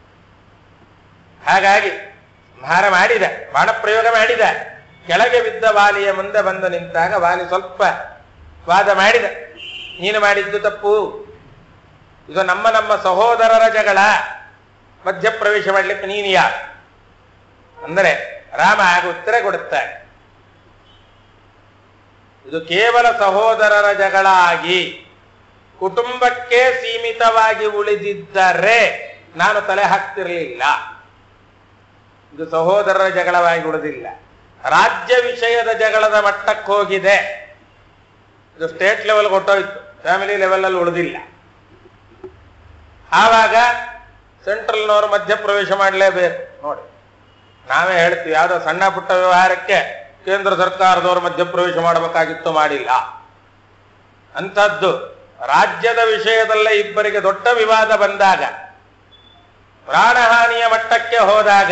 ಹಾಗಾಗಿ ಸಂಹಾರ ಮಾಡಿದ ಬಾಣ ಪ್ರಯೋಗ ಮಾಡಿದ ಕೆಳಗೆ ಬಿದ್ದ ವಾಲಿಯ ಮುಂದೆ ಬಂದು ನಿಂತಾಗ ವಾಲಿ ಸ್ವಲ್ಪ ವಾದ ಮಾಡಿದ ನೀನು ಮಾಡಿದ್ದು ತಪ್ಪು ಇದು ನಮ್ಮ ನಮ್ಮ ಸಹೋದರರ ಜಗಳ ಮಧ್ಯಪ್ರವೇಶ ಮಾಡ್ಲಿಕ್ಕೆ ನೀನು ಯಾರು ಅಂದರೆ ರಾಮ ಆಗ ಉತ್ತರ ಕೊಡುತ್ತಾರೆ ಇದು ಕೇವಲ ಸಹೋದರರ ಜಗಳ ಆಗಿ ಕುಟುಂಬಕ್ಕೆ ಸೀಮಿತವಾಗಿ ಉಳಿದಿದ್ದರೆ ನಾನು ತಲೆ ಹಾಕ್ತಿರ್ಲಿಲ್ಲ ಇದು ಸಹೋದರರ ಜಗಳವಾಗಿ ಉಳಿದಿಲ್ಲ ರಾಜ್ಯ ವಿಷಯದ ಜಗಳದ ಮಟ್ಟಕ್ಕೆ ಹೋಗಿದೆ ಇದು ಸ್ಟೇಟ್ ಲೆವೆಲ್ ಹೊಟ್ಟೋಯ್ತು ಫ್ಯಾಮಿಲಿ ಲೆವೆಲ್ ಅಲ್ಲಿ ಉಳಿದಿಲ್ಲ ಆವಾಗ ಸೆಂಟ್ರಲ್ನವರು ಮಧ್ಯಪ್ರವೇಶ ಮಾಡಲೇಬೇಕು ನೋಡಿ ನಾವೇ ಹೇಳ್ತೀವಿ ಯಾವುದೋ ಸಣ್ಣ ಪುಟ್ಟ ವ್ಯವಹಾರಕ್ಕೆ ಕೇಂದ್ರ ಸರ್ಕಾರದವರು ಮಧ್ಯಪ್ರವೇಶ ಮಾಡಬೇಕಾಗಿತ್ತು ಮಾಡಿಲ್ಲ ಅಂಥದ್ದು ರಾಜ್ಯದ ವಿಷಯದಲ್ಲೇ ಇಬ್ಬರಿಗೆ ದೊಡ್ಡ ವಿವಾದ ಬಂದಾಗ ಪ್ರಾಣಹಾನಿಯ ಮಟ್ಟಕ್ಕೆ ಹೋದಾಗ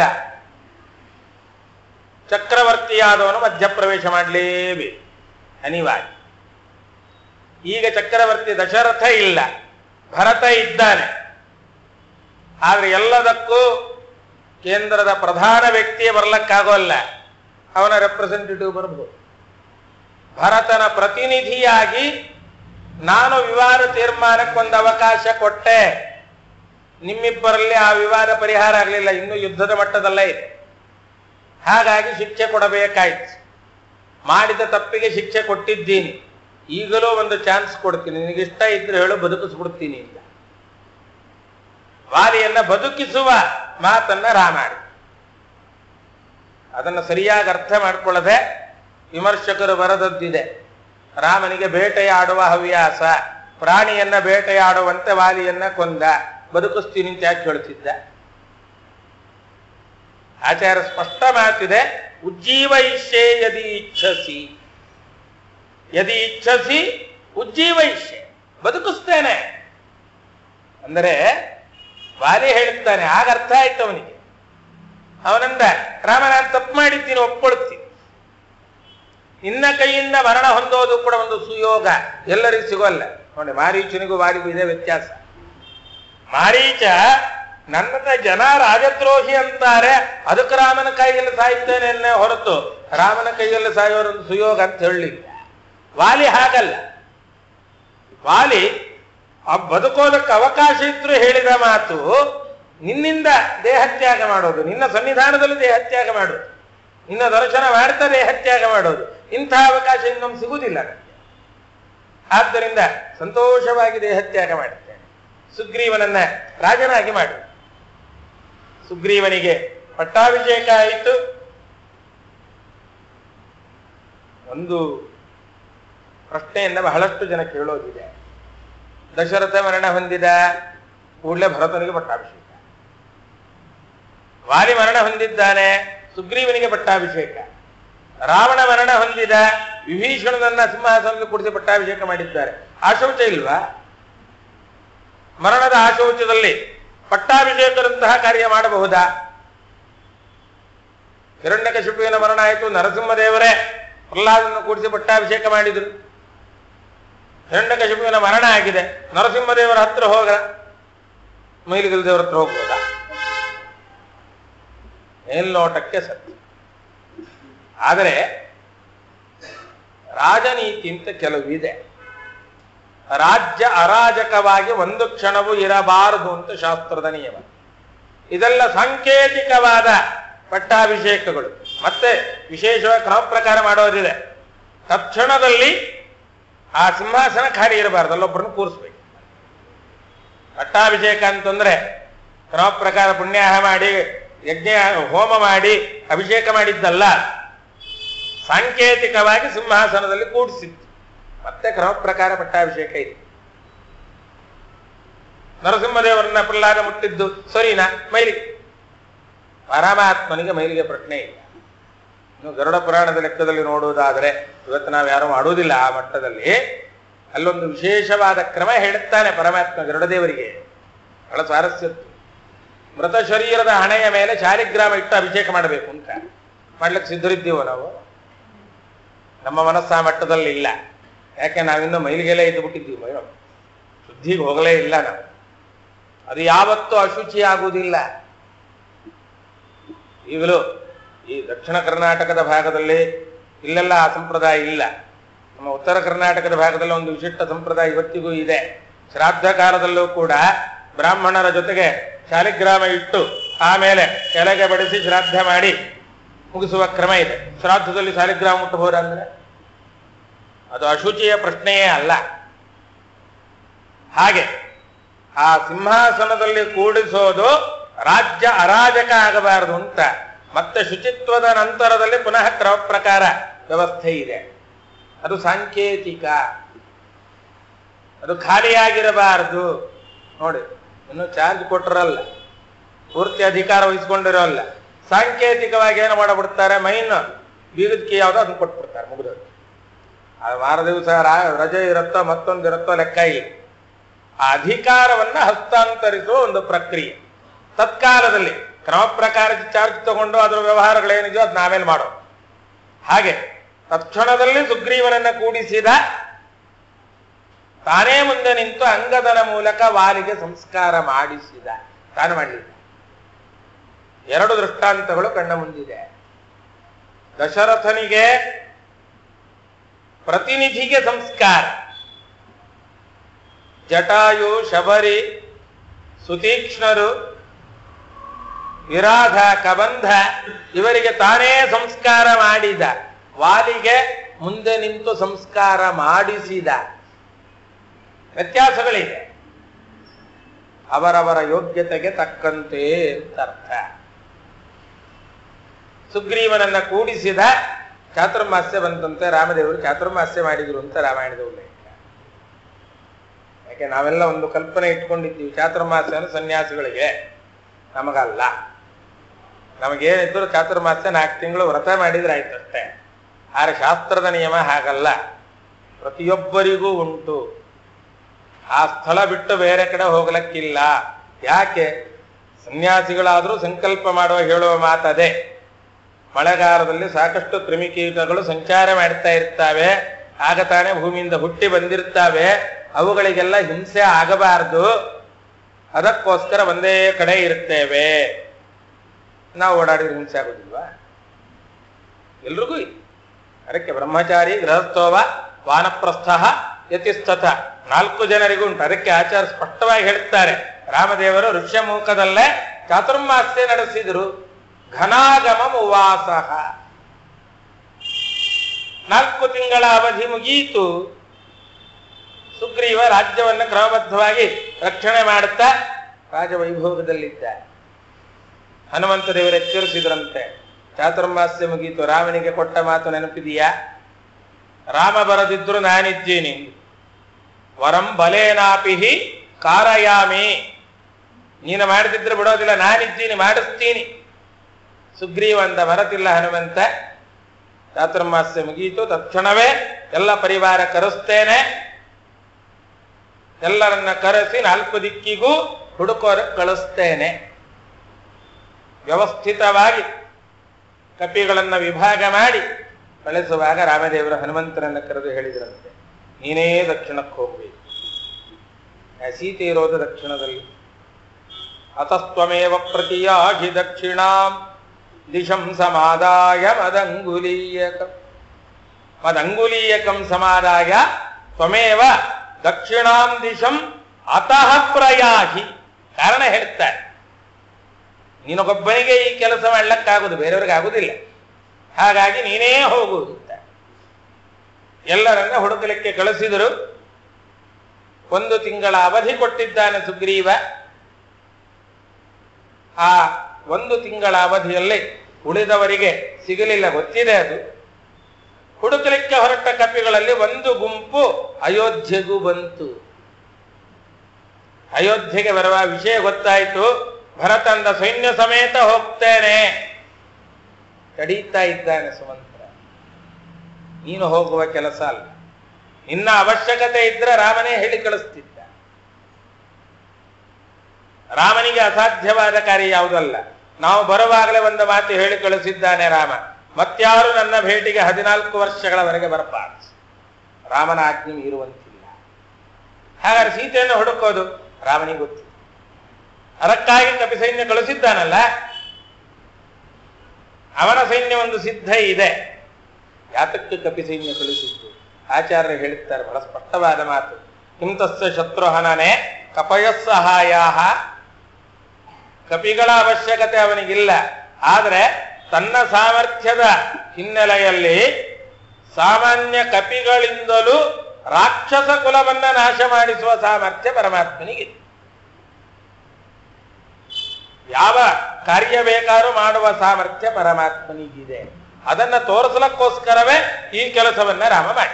ಚಕ್ರವರ್ತಿಯಾದವನು ಮಧ್ಯಪ್ರವೇಶ ಮಾಡಲೇಬೇಕು ಅನಿವಾರ್ಯ ಈಗ ಚಕ್ರವರ್ತಿ ದಶರಥ ಇಲ್ಲ ಭರತ ಇದ್ದಾನೆ ಆದ್ರೆ ಎಲ್ಲದಕ್ಕೂ ಕೇಂದ್ರದ ಪ್ರಧಾನ ವ್ಯಕ್ತಿಯೇ ಬರ್ಲಕ್ಕಾಗೋಲ್ಲ ಅವನ ರೆಪ್ರೆಸೆಂಟೇಟಿವ್ ಬರ್ಬೋದು ಭರತನ ಪ್ರತಿನಿಧಿಯಾಗಿ ನಾನು ವಿವಾದ ತೀರ್ಮಾನಕ್ಕೊಂದು ಅವಕಾಶ ಕೊಟ್ಟೆ ನಿಮ್ಮಿಬ್ಬರಲ್ಲಿ ಆ ವಿವಾದ ಪರಿಹಾರ ಆಗಲಿಲ್ಲ ಇನ್ನು ಯುದ್ಧದ ಮಟ್ಟದಲ್ಲೇ ಇದೆ ಹಾಗಾಗಿ ಶಿಕ್ಷೆ ಕೊಡಬೇಕಾಯ್ತು ಮಾಡಿದ ತಪ್ಪಿಗೆ ಶಿಕ್ಷೆ ಕೊಟ್ಟಿದ್ದೀನಿ ಈಗಲೂ ಒಂದು ಚಾನ್ಸ್ ಕೊಡ್ತೀನಿ ನಿನಗಿಷ್ಟ ಇದ್ರೆ ಹೇಳು ಬದುಕಿಸ್ಬಿಡ್ತೀನಿ ಅಂತ ವಾಲಿಯನ್ನ ಬದುಕಿಸುವ ಮಾತನ್ನ ರಾಮಾಡಿ ಅದನ್ನು ಸರಿಯಾಗಿ ಅರ್ಥ ಮಾಡ್ಕೊಳ್ಳದೆ ವಿಮರ್ಶಕರು ಬರದದ್ದಿದೆ ರಾಮನಿಗೆ ಬೇಟೆಯಾಡುವ ಹವ್ಯಾಸ ಪ್ರಾಣಿಯನ್ನ ಬೇಟೆಯಾಡುವಂತೆ ವಾಲಿಯನ್ನ ಕೊಂದ ಬದುಕಿಸ್ತೀನಿ ಅಂತ ಯಾಕೆ ಹೇಳ್ತಿದ್ದ ಆಚಾರ ಸ್ಪಷ್ಟ ಮಾತಿದೆ ಉಜ್ಜೀವೈಷ್ಯೆ ಯದಿ ಇಚ್ಛಸಿ ಯದಿ ಇಚ್ಛಸಿ ಉಜ್ಜೀವೈಷ್ಯೆ ಬದುಕಿಸ್ತೇನೆ ಅಂದರೆ ವಾಲಿ ಹೇಳುತ್ತಾನೆ ಆಗ ಅರ್ಥ ಆಯ್ತು ಅವನಿಗೆ ಅವನಂದ ರಾಮ ನಾನು ತಪ್ಪು ಮಾಡಿದ್ದೀನಿ ಒಪ್ಕೊಳ್ತೀನಿ ನಿನ್ನ ಕೈಯಿಂದ ಮರಣ ಹೊಂದೋದು ಕೂಡ ಒಂದು ಸುಯೋಗ ಎಲ್ಲರಿಗೂ ಸಿಗೋಲ್ಲ ನೋಡಿ ಮಾರೀಚನಿಗೂ ವಾಲಿಗೂ ಇದೆ ವ್ಯತ್ಯಾಸ ಮಾರೀಚ ನನ್ನ ಜನ ರಾಜದ್ರೋಹಿ ಅಂತಾರೆ ಅದಕ್ಕೆ ರಾಮನ ಕೈಯಲ್ಲಿ ಸಾಯ್ತೇನೆ ಅನ್ನೇ ಹೊರತು ರಾಮನ ಕೈಯಲ್ಲಿ ಸಾಯೋರೊಂದು ಸುಯೋಗ ಅಂತ ಹೇಳಲಿಲ್ಲ ವಾಲಿ ಹಾಗಲ್ಲ ವಾಲಿ ಆ ಬದುಕೋದಕ್ಕೆ ಅವಕಾಶ ಇದ್ರು ಹೇಳಿದ ಮಾತು ನಿನ್ನಿಂದ ದೇಹತ್ಯಾಗ ಮಾಡೋದು ನಿನ್ನ ಸನ್ನಿಧಾನದಲ್ಲಿ ದೇಹತ್ಯಾಗ ಮಾಡೋದು ನಿನ್ನ ದರ್ಶನ ಮಾಡ್ತಾ ದೇಹತ್ಯಾಗ ಮಾಡೋದು ಇಂಥ ಅವಕಾಶ ಇನ್ನೊಮ್ಮೆ ಸಿಗುವುದಿಲ್ಲ ನನಗೆ ಆದ್ದರಿಂದ ಸಂತೋಷವಾಗಿ ದೇಹತ್ಯಾಗ ಮಾಡುತ್ತೇನೆ ಸುಗ್ರೀವನನ್ನ ರಾಜನಾಗಿ ಮಾಡು ಸುಗ್ರೀವನಿಗೆ ಪಟ್ಟಾಭಿಷೇಕ ಆಯಿತು ಒಂದು ಪ್ರಶ್ನೆಯನ್ನ ಬಹಳಷ್ಟು ಜನ ಕೇಳೋದಿದೆ ದಶರಥ ಮರಣ ಹೊಂದಿದ ಕೂಡಲೇ ಭರತನಿಗೆ ಪಟ್ಟಾಭಿಷೇಕ ವಾಲಿ ಮರಣ ಹೊಂದಿದ್ದಾನೆ ಸುಗ್ರೀವನಿಗೆ ಪಟ್ಟಾಭಿಷೇಕ ರಾವಣ ಮರಣ ಹೊಂದಿದ ವಿಭೀಷಣನನ್ನ ಸಿಂಹಾಸನದಲ್ಲಿ ಕುಡಿಸಿ ಪಟ್ಟಾಭಿಷೇಕ ಮಾಡಿದ್ದಾರೆ ಆಶೌಚ ಇಲ್ವಾ ಮರಣದ ಆಶೌಚದಲ್ಲಿ ಪಟ್ಟಾಭಿಷೇಕದಂತಹ ಕಾರ್ಯ ಮಾಡಬಹುದಾ ಹಿರಣ್ಯಕಶಿಪುವಿನ ಮರಣ ಆಯಿತು ನರಸಿಂಹದೇವರೇ ಪ್ರಹ್ಲಾದನ್ನು ಕೂಡಿಸಿ ಪಟ್ಟಾಭಿಷೇಕ ಮಾಡಿದರು ಹಿರಣ್ಯಕಶಿಪುವಿನ ಮರಣ ಆಗಿದೆ ನರಸಿಂಹದೇವರ ಹತ್ರ ಹೋಗ ಮೈಲಿಗಲ್ ದೇವರ ಹತ್ರ ಹೋಗ್ಬೋದ ಮೇಲ್ನೋಟಕ್ಕೆ ಸತ್ಯ ಆದರೆ ರಾಜನೀತಿ ಅಂತ ಕೆಲವಿದೆ ರಾಜ್ಯ ಅರಾಜಕವಾಗಿ ಒಂದು ಕ್ಷಣವೂ ಇರಬಾರದು ಅಂತ ಶಾಸ್ತ್ರದ ನಿಯಮ ಇದೆಲ್ಲ ಸಾಂಕೇತಿಕವಾದ ಪಟ್ಟಾಭಿಷೇಕಗಳು ಮತ್ತೆ ವಿಶೇಷವಾಗಿ ಕ್ರಮ ಪ್ರಕಾರ ಮಾಡೋದಿದೆ ತಕ್ಷಣದಲ್ಲಿ ಆ ಸಿಂಹಾಸನ ಖಾಲಿ ಇರಬಾರ್ದು ಅಲ್ಲೊಬ್ಬರನ್ನು ಕೂರಿಸ್ಬೇಕು ಪಟ್ಟಾಭಿಷೇಕ ಅಂತಂದ್ರೆ ಕ್ರಮ ಪ್ರಕಾರ ಪುಣ್ಯಾಹ ಮಾಡಿ ಯಜ್ಞ ಹೋಮ ಮಾಡಿ ಅಭಿಷೇಕ ಮಾಡಿದ್ದಲ್ಲ ಸಾಂಕೇತಿಕವಾಗಿ ಸಿಂಹಾಸನದಲ್ಲಿ ಕೂಡಿಸಿತ್ತು ಮತ್ತೆ ಕ್ರಮ ಪ್ರಕಾರ ಪಟ್ಟಾಭಿಷೇಕ ಇದೆ ನರಸಿಂಹದೇವರನ್ನ ಪ್ರಹ್ಲಾದ ಮುಟ್ಟಿದ್ದು ಸರಿನಾ ಮೈಲಿಗೆ ಪರಮಾತ್ಮನಿಗೆ ಮೈಲಿಗೆ ಪ್ರಶ್ನೆ ಇಲ್ಲ ಇನ್ನು ಗರುಡ ಪುರಾಣದ ಲೆಕ್ಕದಲ್ಲಿ ನೋಡುವುದಾದರೆ ಇವತ್ತು ನಾವು ಯಾರು ಮಾಡುವುದಿಲ್ಲ ಆ ಮಟ್ಟದಲ್ಲಿ ಅಲ್ಲೊಂದು ವಿಶೇಷವಾದ ಕ್ರಮ ಹೇಳುತ್ತಾನೆ ಪರಮಾತ್ಮ ಗರುಡದೇವರಿಗೆ ಬಹಳ ಸ್ವಾರಸ್ಯ ಮೃತ ಶರೀರದ ಹಣೆಯ ಮೇಲೆ ಶಾಲಿಗ್ರಾಮ ಇಟ್ಟು ಅಭಿಷೇಕ ಮಾಡಬೇಕು ಅಂತ ಮಾಡ್ಲಿಕ್ಕೆ ಸಿದ್ಧರಿದ್ದೀವೋ ನಾವು ನಮ್ಮ ಮನಸ್ಸು ಆ ಮಟ್ಟದಲ್ಲಿ ಇಲ್ಲ ಯಾಕೆ ನಾವಿನ್ನೂ ಮೈಲಿಗೆಲೆ ಇದ್ದು ಬಿಟ್ಟಿದ್ದೀವಿ ಮೈ ಶುದ್ಧಿಗೆ ಹೋಗಲೇ ಇಲ್ಲ ನಾವು ಅದು ಯಾವತ್ತೂ ಅಶುಚಿ ಆಗುವುದಿಲ್ಲ ಈಗಲೂ ಈ ದಕ್ಷಿಣ ಕರ್ನಾಟಕದ ಭಾಗದಲ್ಲಿ ಇಲ್ಲೆಲ್ಲ ಆ ಸಂಪ್ರದಾಯ ಇಲ್ಲ ನಮ್ಮ ಉತ್ತರ ಕರ್ನಾಟಕದ ಭಾಗದಲ್ಲಿ ಒಂದು ವಿಶಿಷ್ಟ ಸಂಪ್ರದಾಯ ಇವತ್ತಿಗೂ ಇದೆ ಶ್ರಾದ್ದ ಕಾಲದಲ್ಲೂ ಕೂಡ ಬ್ರಾಹ್ಮಣರ ಜೊತೆಗೆ ಶಾಲಿಗ್ರಾಮ ಇಟ್ಟು ಆಮೇಲೆ ಕೆಳಗೆ ಬಡಿಸಿ ಶ್ರಾದ್ದ ಮಾಡಿ ಮುಗಿಸುವ ಕ್ರಮ ಇದೆ ಶ್ರಾದ್ದದಲ್ಲಿ ಶಾಲಿಗ್ರಾಮ ಮುಟ್ಟಬಹುದಂದ್ರೆ ಅದು ಅಶುಚಿಯ ಪ್ರಶ್ನೆಯೇ ಅಲ್ಲ ಹಾಗೆ ಆ ಸಿಂಹಾಸನದಲ್ಲಿ ಕೂಡಿಸೋದು ರಾಜ್ಯ ಅರಾಜಕ ಆಗಬಾರದು ಅಂತ ಮತ್ತೆ ಶುಚಿತ್ವದ ನಂತರದಲ್ಲಿ ಪುನಃ ಕ್ರಮ ಪ್ರಕಾರ ವ್ಯವಸ್ಥೆ ಇದೆ ಅದು ಸಾಂಕೇತಿಕ ಅದು ಖಾಲಿಯಾಗಿರಬಾರದು ನೋಡಿ ಇನ್ನು ಚಾರ್ಜ್ ಕೊಟ್ಟರಲ್ಲ ಪೂರ್ತಿ ಅಧಿಕಾರ ವಹಿಸ್ಕೊಂಡಿರೋಲ್ಲ ಸಾಂಕೇತಿಕವಾಗಿ ಏನು ಮಾಡಿಬಿಡ್ತಾರೆ ಮೈನ್ ಬೀಗದ ಕೀ ಯಾವುದೋ ಅದನ್ನ ಕೊಟ್ಬಿಡ್ತಾರೆ ಮುಗಿದೋದು ಅದು ವಾರ ದಿವಸ ರಾ- ರಜೆ ಇರುತ್ತೋ ಮತ್ತೊಂದು ಇರುತ್ತೋ ಲೆಕ್ಕ ಇಲ್ಲ ಆ ಅಧಿಕಾರವನ್ನ ಹಸ್ತಾಂತರಿಸುವ ಒಂದು ಪ್ರಕ್ರಿಯೆ ತತ್ಕಾಲದಲ್ಲಿ ಕ್ರಮ ಪ್ರಕಾರ ಚಾರ್ಜ್ ತಗೊಂಡು ಅದರ ವ್ಯವಹಾರಗಳೇನಿದೆಯೋ ಅದು ನಾವೇನು ಮಾಡೋ ಹಾಗೆ ತಕ್ಷಣದಲ್ಲಿ ಸುಗ್ರೀವನನ್ನ ಕೂಡಿಸಿದ ತಾನೇ ಮುಂದೆ ನಿಂತು ಅಂಗದನ ಮೂಲಕ ವಾಲಿಗೆ ಸಂಸ್ಕಾರ ಮಾಡಿಸಿದ ತಾನು ಮಾಡಲಿಲ್ಲ ಎರಡು ದೃಷ್ಟಾಂತಗಳು ಕಣ್ಣ ಮುಂದಿದೆ ದಶರಥನಿಗೆ ಪ್ರತಿನಿಧಿಗೆ ಸಂಸ್ಕಾರ ಜಟಾಯು ಶಬರಿ ಸುತೀಕ್ಷ್ಣರು ವಿರಾಧ ಕಬಂಧ ಇವರಿಗೆ ತಾನೇ ಸಂಸ್ಕಾರ ಮಾಡಿದ ವಾಲಿಗೆ ಮುಂದೆ ನಿಂತು ಸಂಸ್ಕಾರ ಮಾಡಿಸಿದ ವ್ಯತ್ಯಾಸಗಳಿದೆ ಅವರವರ ಯೋಗ್ಯತೆಗೆ ತಕ್ಕಂತೆ ಅಂತ ಅರ್ಥ ಸುಗ್ರೀವನನ್ನ ಕೂಡಿಸಿದ ಚಾತುರ್ಮಾಸ್ಯ ಬಂತಂತೆ ರಾಮದೇವರು ಚಾತುರ್ಮಾಸ್ಯ ಮಾಡಿದ್ರು ಅಂತ ರಾಮಾಯಣದ ಉಲ್ಲೇಖ ಯಾಕೆ ನಾವೆಲ್ಲ ಒಂದು ಕಲ್ಪನೆ ಇಟ್ಕೊಂಡಿದ್ದೀವಿ ಚಾತುರ್ಮಾಸ್ಯ ಅಂದ್ರೆ ಸನ್ಯಾಸಿಗಳಿಗೆ ನಮಗಲ್ಲ ನಮಗೇನಿದ್ರು ಚಾತುರ್ಮಾಸ್ಯ ನಾಲ್ಕು ತಿಂಗಳು ವ್ರತ ಮಾಡಿದ್ರೆ ಆಯ್ತಷ್ಟೇ ಆದ್ರೆ ಶಾಸ್ತ್ರದ ನಿಯಮ ಹಾಗಲ್ಲ ಪ್ರತಿಯೊಬ್ಬರಿಗೂ ಉಂಟು ಆ ಸ್ಥಳ ಬಿಟ್ಟು ಬೇರೆ ಕಡೆ ಹೋಗ್ಲಕ್ಕಿಲ್ಲ ಯಾಕೆ ಸನ್ಯಾಸಿಗಳಾದರೂ ಸಂಕಲ್ಪ ಮಾಡುವ ಹೇಳುವ ಮಾತದೆ ಮಳೆಗಾಲದಲ್ಲಿ ಸಾಕಷ್ಟು ಕ್ರಿಮಿಕೀಟಗಳು ಸಂಚಾರ ಮಾಡ್ತಾ ಇರ್ತಾವೆ ಆಗ ತಾನೇ ಭೂಮಿಯಿಂದ ಹುಟ್ಟಿ ಬಂದಿರ್ತಾವೆ ಅವುಗಳಿಗೆಲ್ಲ ಹಿಂಸೆ ಆಗಬಾರದು ಅದಕ್ಕೋಸ್ಕರ ಒಂದೇ ಕಡೆ ಇರ್ತೇವೆ ನಾವು ಓಡಾಡಿದ್ರೆ ಹಿಂಸೆ ಆಗೋದಿಲ್ವಾ ಎಲ್ರಿಗೂ ಇದೆ. ಅದಕ್ಕೆ ಬ್ರಹ್ಮಚಾರಿ ಗೃಹಸ್ಥೋವ ವಾನಪ್ರಸ್ಥ ಯತಿಸ್ತಥ ನಾಲ್ಕು ಜನರಿಗೂ ಉಂಟು ಅದಕ್ಕೆ ಆಚಾರ ಸ್ಪಷ್ಟವಾಗಿ ಹೇಳ್ತಾರೆ ರಾಮದೇವರು ಋಷ್ಯಮೂಕದಲ್ಲೇ ಚಾತುರ್ಮಾಸ್ಯ ನಡೆಸಿದರು ಘನಾಗಮ ಉವಾಸ ನಾಲ್ಕು ತಿಂಗಳ ಅವಧಿ ಮುಗಿಯಿತು ಸುಗ್ರೀವ ರಾಜ್ಯವನ್ನ ಕ್ರಮಬದ್ಧವಾಗಿ ರಕ್ಷಣೆ ಮಾಡುತ್ತಾ ರಾಜವೈಭೋಗದಲ್ಲಿದ್ದ ಹನುಮಂತ ದೇವರು ಎಚ್ಚರಿಸಿದ್ರಂತೆ ಚಾತುರ್ಮಾಸ್ಯ ಮುಗೀತು ರಾಮನಿಗೆ ಕೊಟ್ಟ ಮಾತು ನೆನಪಿದೆಯಾ ರಾಮ ಬರದಿದ್ರು ನಾನಿದ್ದೀನಿ ವರಂ ಬಲೇನಾಪಿಹಿ ಕಾರಯಾಮಿ ನೀನು ಮಾಡದಿದ್ರೆ ಬಿಡೋದಿಲ್ಲ ನಾನಿದ್ದೀನಿ ಮಾಡಿಸ್ತೀನಿ ಸುಗ್ರೀವ ಅಂದ ಬರತಿಲ್ಲ ಹನುಮಂತ ಚಾತುರ್ಮಾಸ್ಯ ಮುಗೀತು ತಕ್ಷಣವೇ ಎಲ್ಲ ಪರಿವಾರ ಕರೆಸ್ತೇನೆ ಎಲ್ಲರನ್ನ ಕರೆಸಿ ನಾಲ್ಕು ದಿಕ್ಕಿಗೂ ಹುಡುಕೋರ ಕಳಿಸ್ತೇನೆ ವ್ಯವಸ್ಥಿತವಾಗಿ ಕಪಿಗಳನ್ನ ವಿಭಾಗ ಮಾಡಿ ಕಳಿಸುವಾಗ ರಾಮದೇವರು ಹನುಮಂತನನ್ನ ಕರೆದು ಹೇಳಿದ್ರಂತೆ ನೀನೇ ದಕ್ಷಿಣಕ್ಕೆ ಹೋಗ್ಬೇಕು ಆ ಸೀತೆ ಇರೋದು ದಕ್ಷಿಣದಲ್ಲಿ ಅತಸ್ತ್ವಮೇವ ಪ್ರತಿಯಾಗಿ ದಕ್ಷಿಣಾಂ ದಿಶಂ ಸಮಾದಾಯ ಮದಂಗುಲೀಯಕಂ ಮದಂಗುಲೀಯಕಂ ಸಮಾದಾಯ ತ್ವಮೇವ ದಕ್ಷಿಣಾಂ ದಿಶಂ ಅತಃ ಪ್ರಯಾಹಿ ಕಾರಣ ಹೇಳ್ತಾರೆ ನಿನಗೊಬ್ಬನಿಗೆ ಈ ಕೆಲಸ ಮಾಡ್ಲಕ್ಕಾಗುದು ಬೇರೆಯವ್ರಿಗೆ ಆಗುದಿಲ್ಲ ಹಾಗಾಗಿ ನೀನೇ ಹೋಗುವುದು ಅಂತ ಎಲ್ಲರನ್ನ ಹುಡುಕಲಿಕ್ಕೆ ಕಳಿಸಿದರು ಒಂದು ತಿಂಗಳ ಅವಧಿ ಕೊಟ್ಟಿದ್ದಾನೆ ಸುಗ್ರೀವ ಆ ಒಂದು ತಿಂಗಳ ಅವಧಿಯಲ್ಲಿ ಉಳಿದವರಿಗೆ ಸಿಗಲಿಲ್ಲ ಗೊತ್ತಿದೆ ಅದು ಹುಡುಕಲಿಕ್ಕೆ ಹೊರಟ ಕಪಿಗಳಲ್ಲಿ ಒಂದು ಗುಂಪು ಅಯೋಧ್ಯೆಗೂ ಬಂತು ಅಯೋಧ್ಯೆಗೆ ಬರುವ ವಿಷಯ ಗೊತ್ತಾಯಿತು ಭರತಂದ ಸೈನ್ಯ ಸಮೇತ ಹೋಗ್ತೇನೆ ತಡೀತಾ ಇದ್ದಾನೆ ಸುಮಂತ್ರ ನೀನು ಹೋಗುವ ಕೆಲಸ ಅಲ್ಲ ನಿನ್ನ ಅವಶ್ಯಕತೆ ಇದ್ರೆ ರಾಮನೇ ಹೇಳಿ ಕಳಿಸ್ತಿದ್ದ ರಾಮನಿಗೆ ಅಸಾಧ್ಯವಾದ ಕಾರ್ಯ ಯಾವುದಲ್ಲ ನಾವು ಬರುವಾಗಲೇ ಒಂದು ಮಾತು ಹೇಳಿ ಕಳಿಸಿದ್ದಾನೆ ರಾಮ ಮತ್ಯಾರು ನನ್ನ ಭೇಟಿಗೆ ಹದಿನಾಲ್ಕು ವರ್ಷಗಳವರೆಗೆ ಬರಬಾರದು ರಾಮನ ಆಜ್ಞೆ ಮೀರುವಂತಿಲ್ಲ ಹಾಗಾದ್ರೆ ಸೀತೆಯನ್ನು ಹುಡುಕೋದು ರಾಮನಿಗೆ ಗೊತ್ತಿಲ್ಲ ಅದಕ್ಕಾಗಿ ಕಪಿ ಸೈನ್ಯ ಕಳಿಸಿದ್ದಾನಲ್ಲ ಅವನ ಸೈನ್ಯ ಒಂದು ಸಿದ್ಧ ಇದೆ ಯಾತಕ್ಕೆ ಕಪಿ ಸೈನ್ಯ ಕಳಿಸಿದ್ದು ಆಚಾರ್ಯರು ಹೇಳುತ್ತಾರೆ ಬಹಳ ಸ್ಪಷ್ಟವಾದ ಮಾತು ಕಿಂತಸ್ಯ ಶತ್ರುಹನನೆ ಕಪಯಸ್ಸಹಾಯ ಕಪಿಗಳ ಅವಶ್ಯಕತೆ ಅವನಿಗಿಲ್ಲ ಆದರೆ ತನ್ನ ಸಾಮರ್ಥ್ಯದ ಹಿನ್ನೆಲೆಯಲ್ಲಿ ಸಾಮಾನ್ಯ ಕಪಿಗಳಿಂದಲೂ ರಾಕ್ಷಸ ಕುಲವನ್ನ ನಾಶ ಮಾಡಿಸುವ ಸಾಮರ್ಥ್ಯ ಪರಮಾತ್ಮನಿಗೆ ಯಾವ ಕಾರ್ಯ ಬೇಕಾದ್ರೂ ಮಾಡುವ ಸಾಮರ್ಥ್ಯ ಪರಮಾತ್ಮನಿಗಿದೆ ಅದನ್ನ ತೋರಿಸಲಕ್ಕೋಸ್ಕರವೇ ಈ ಕೆಲಸವನ್ನ ರಾಮ ಮಾಡಿ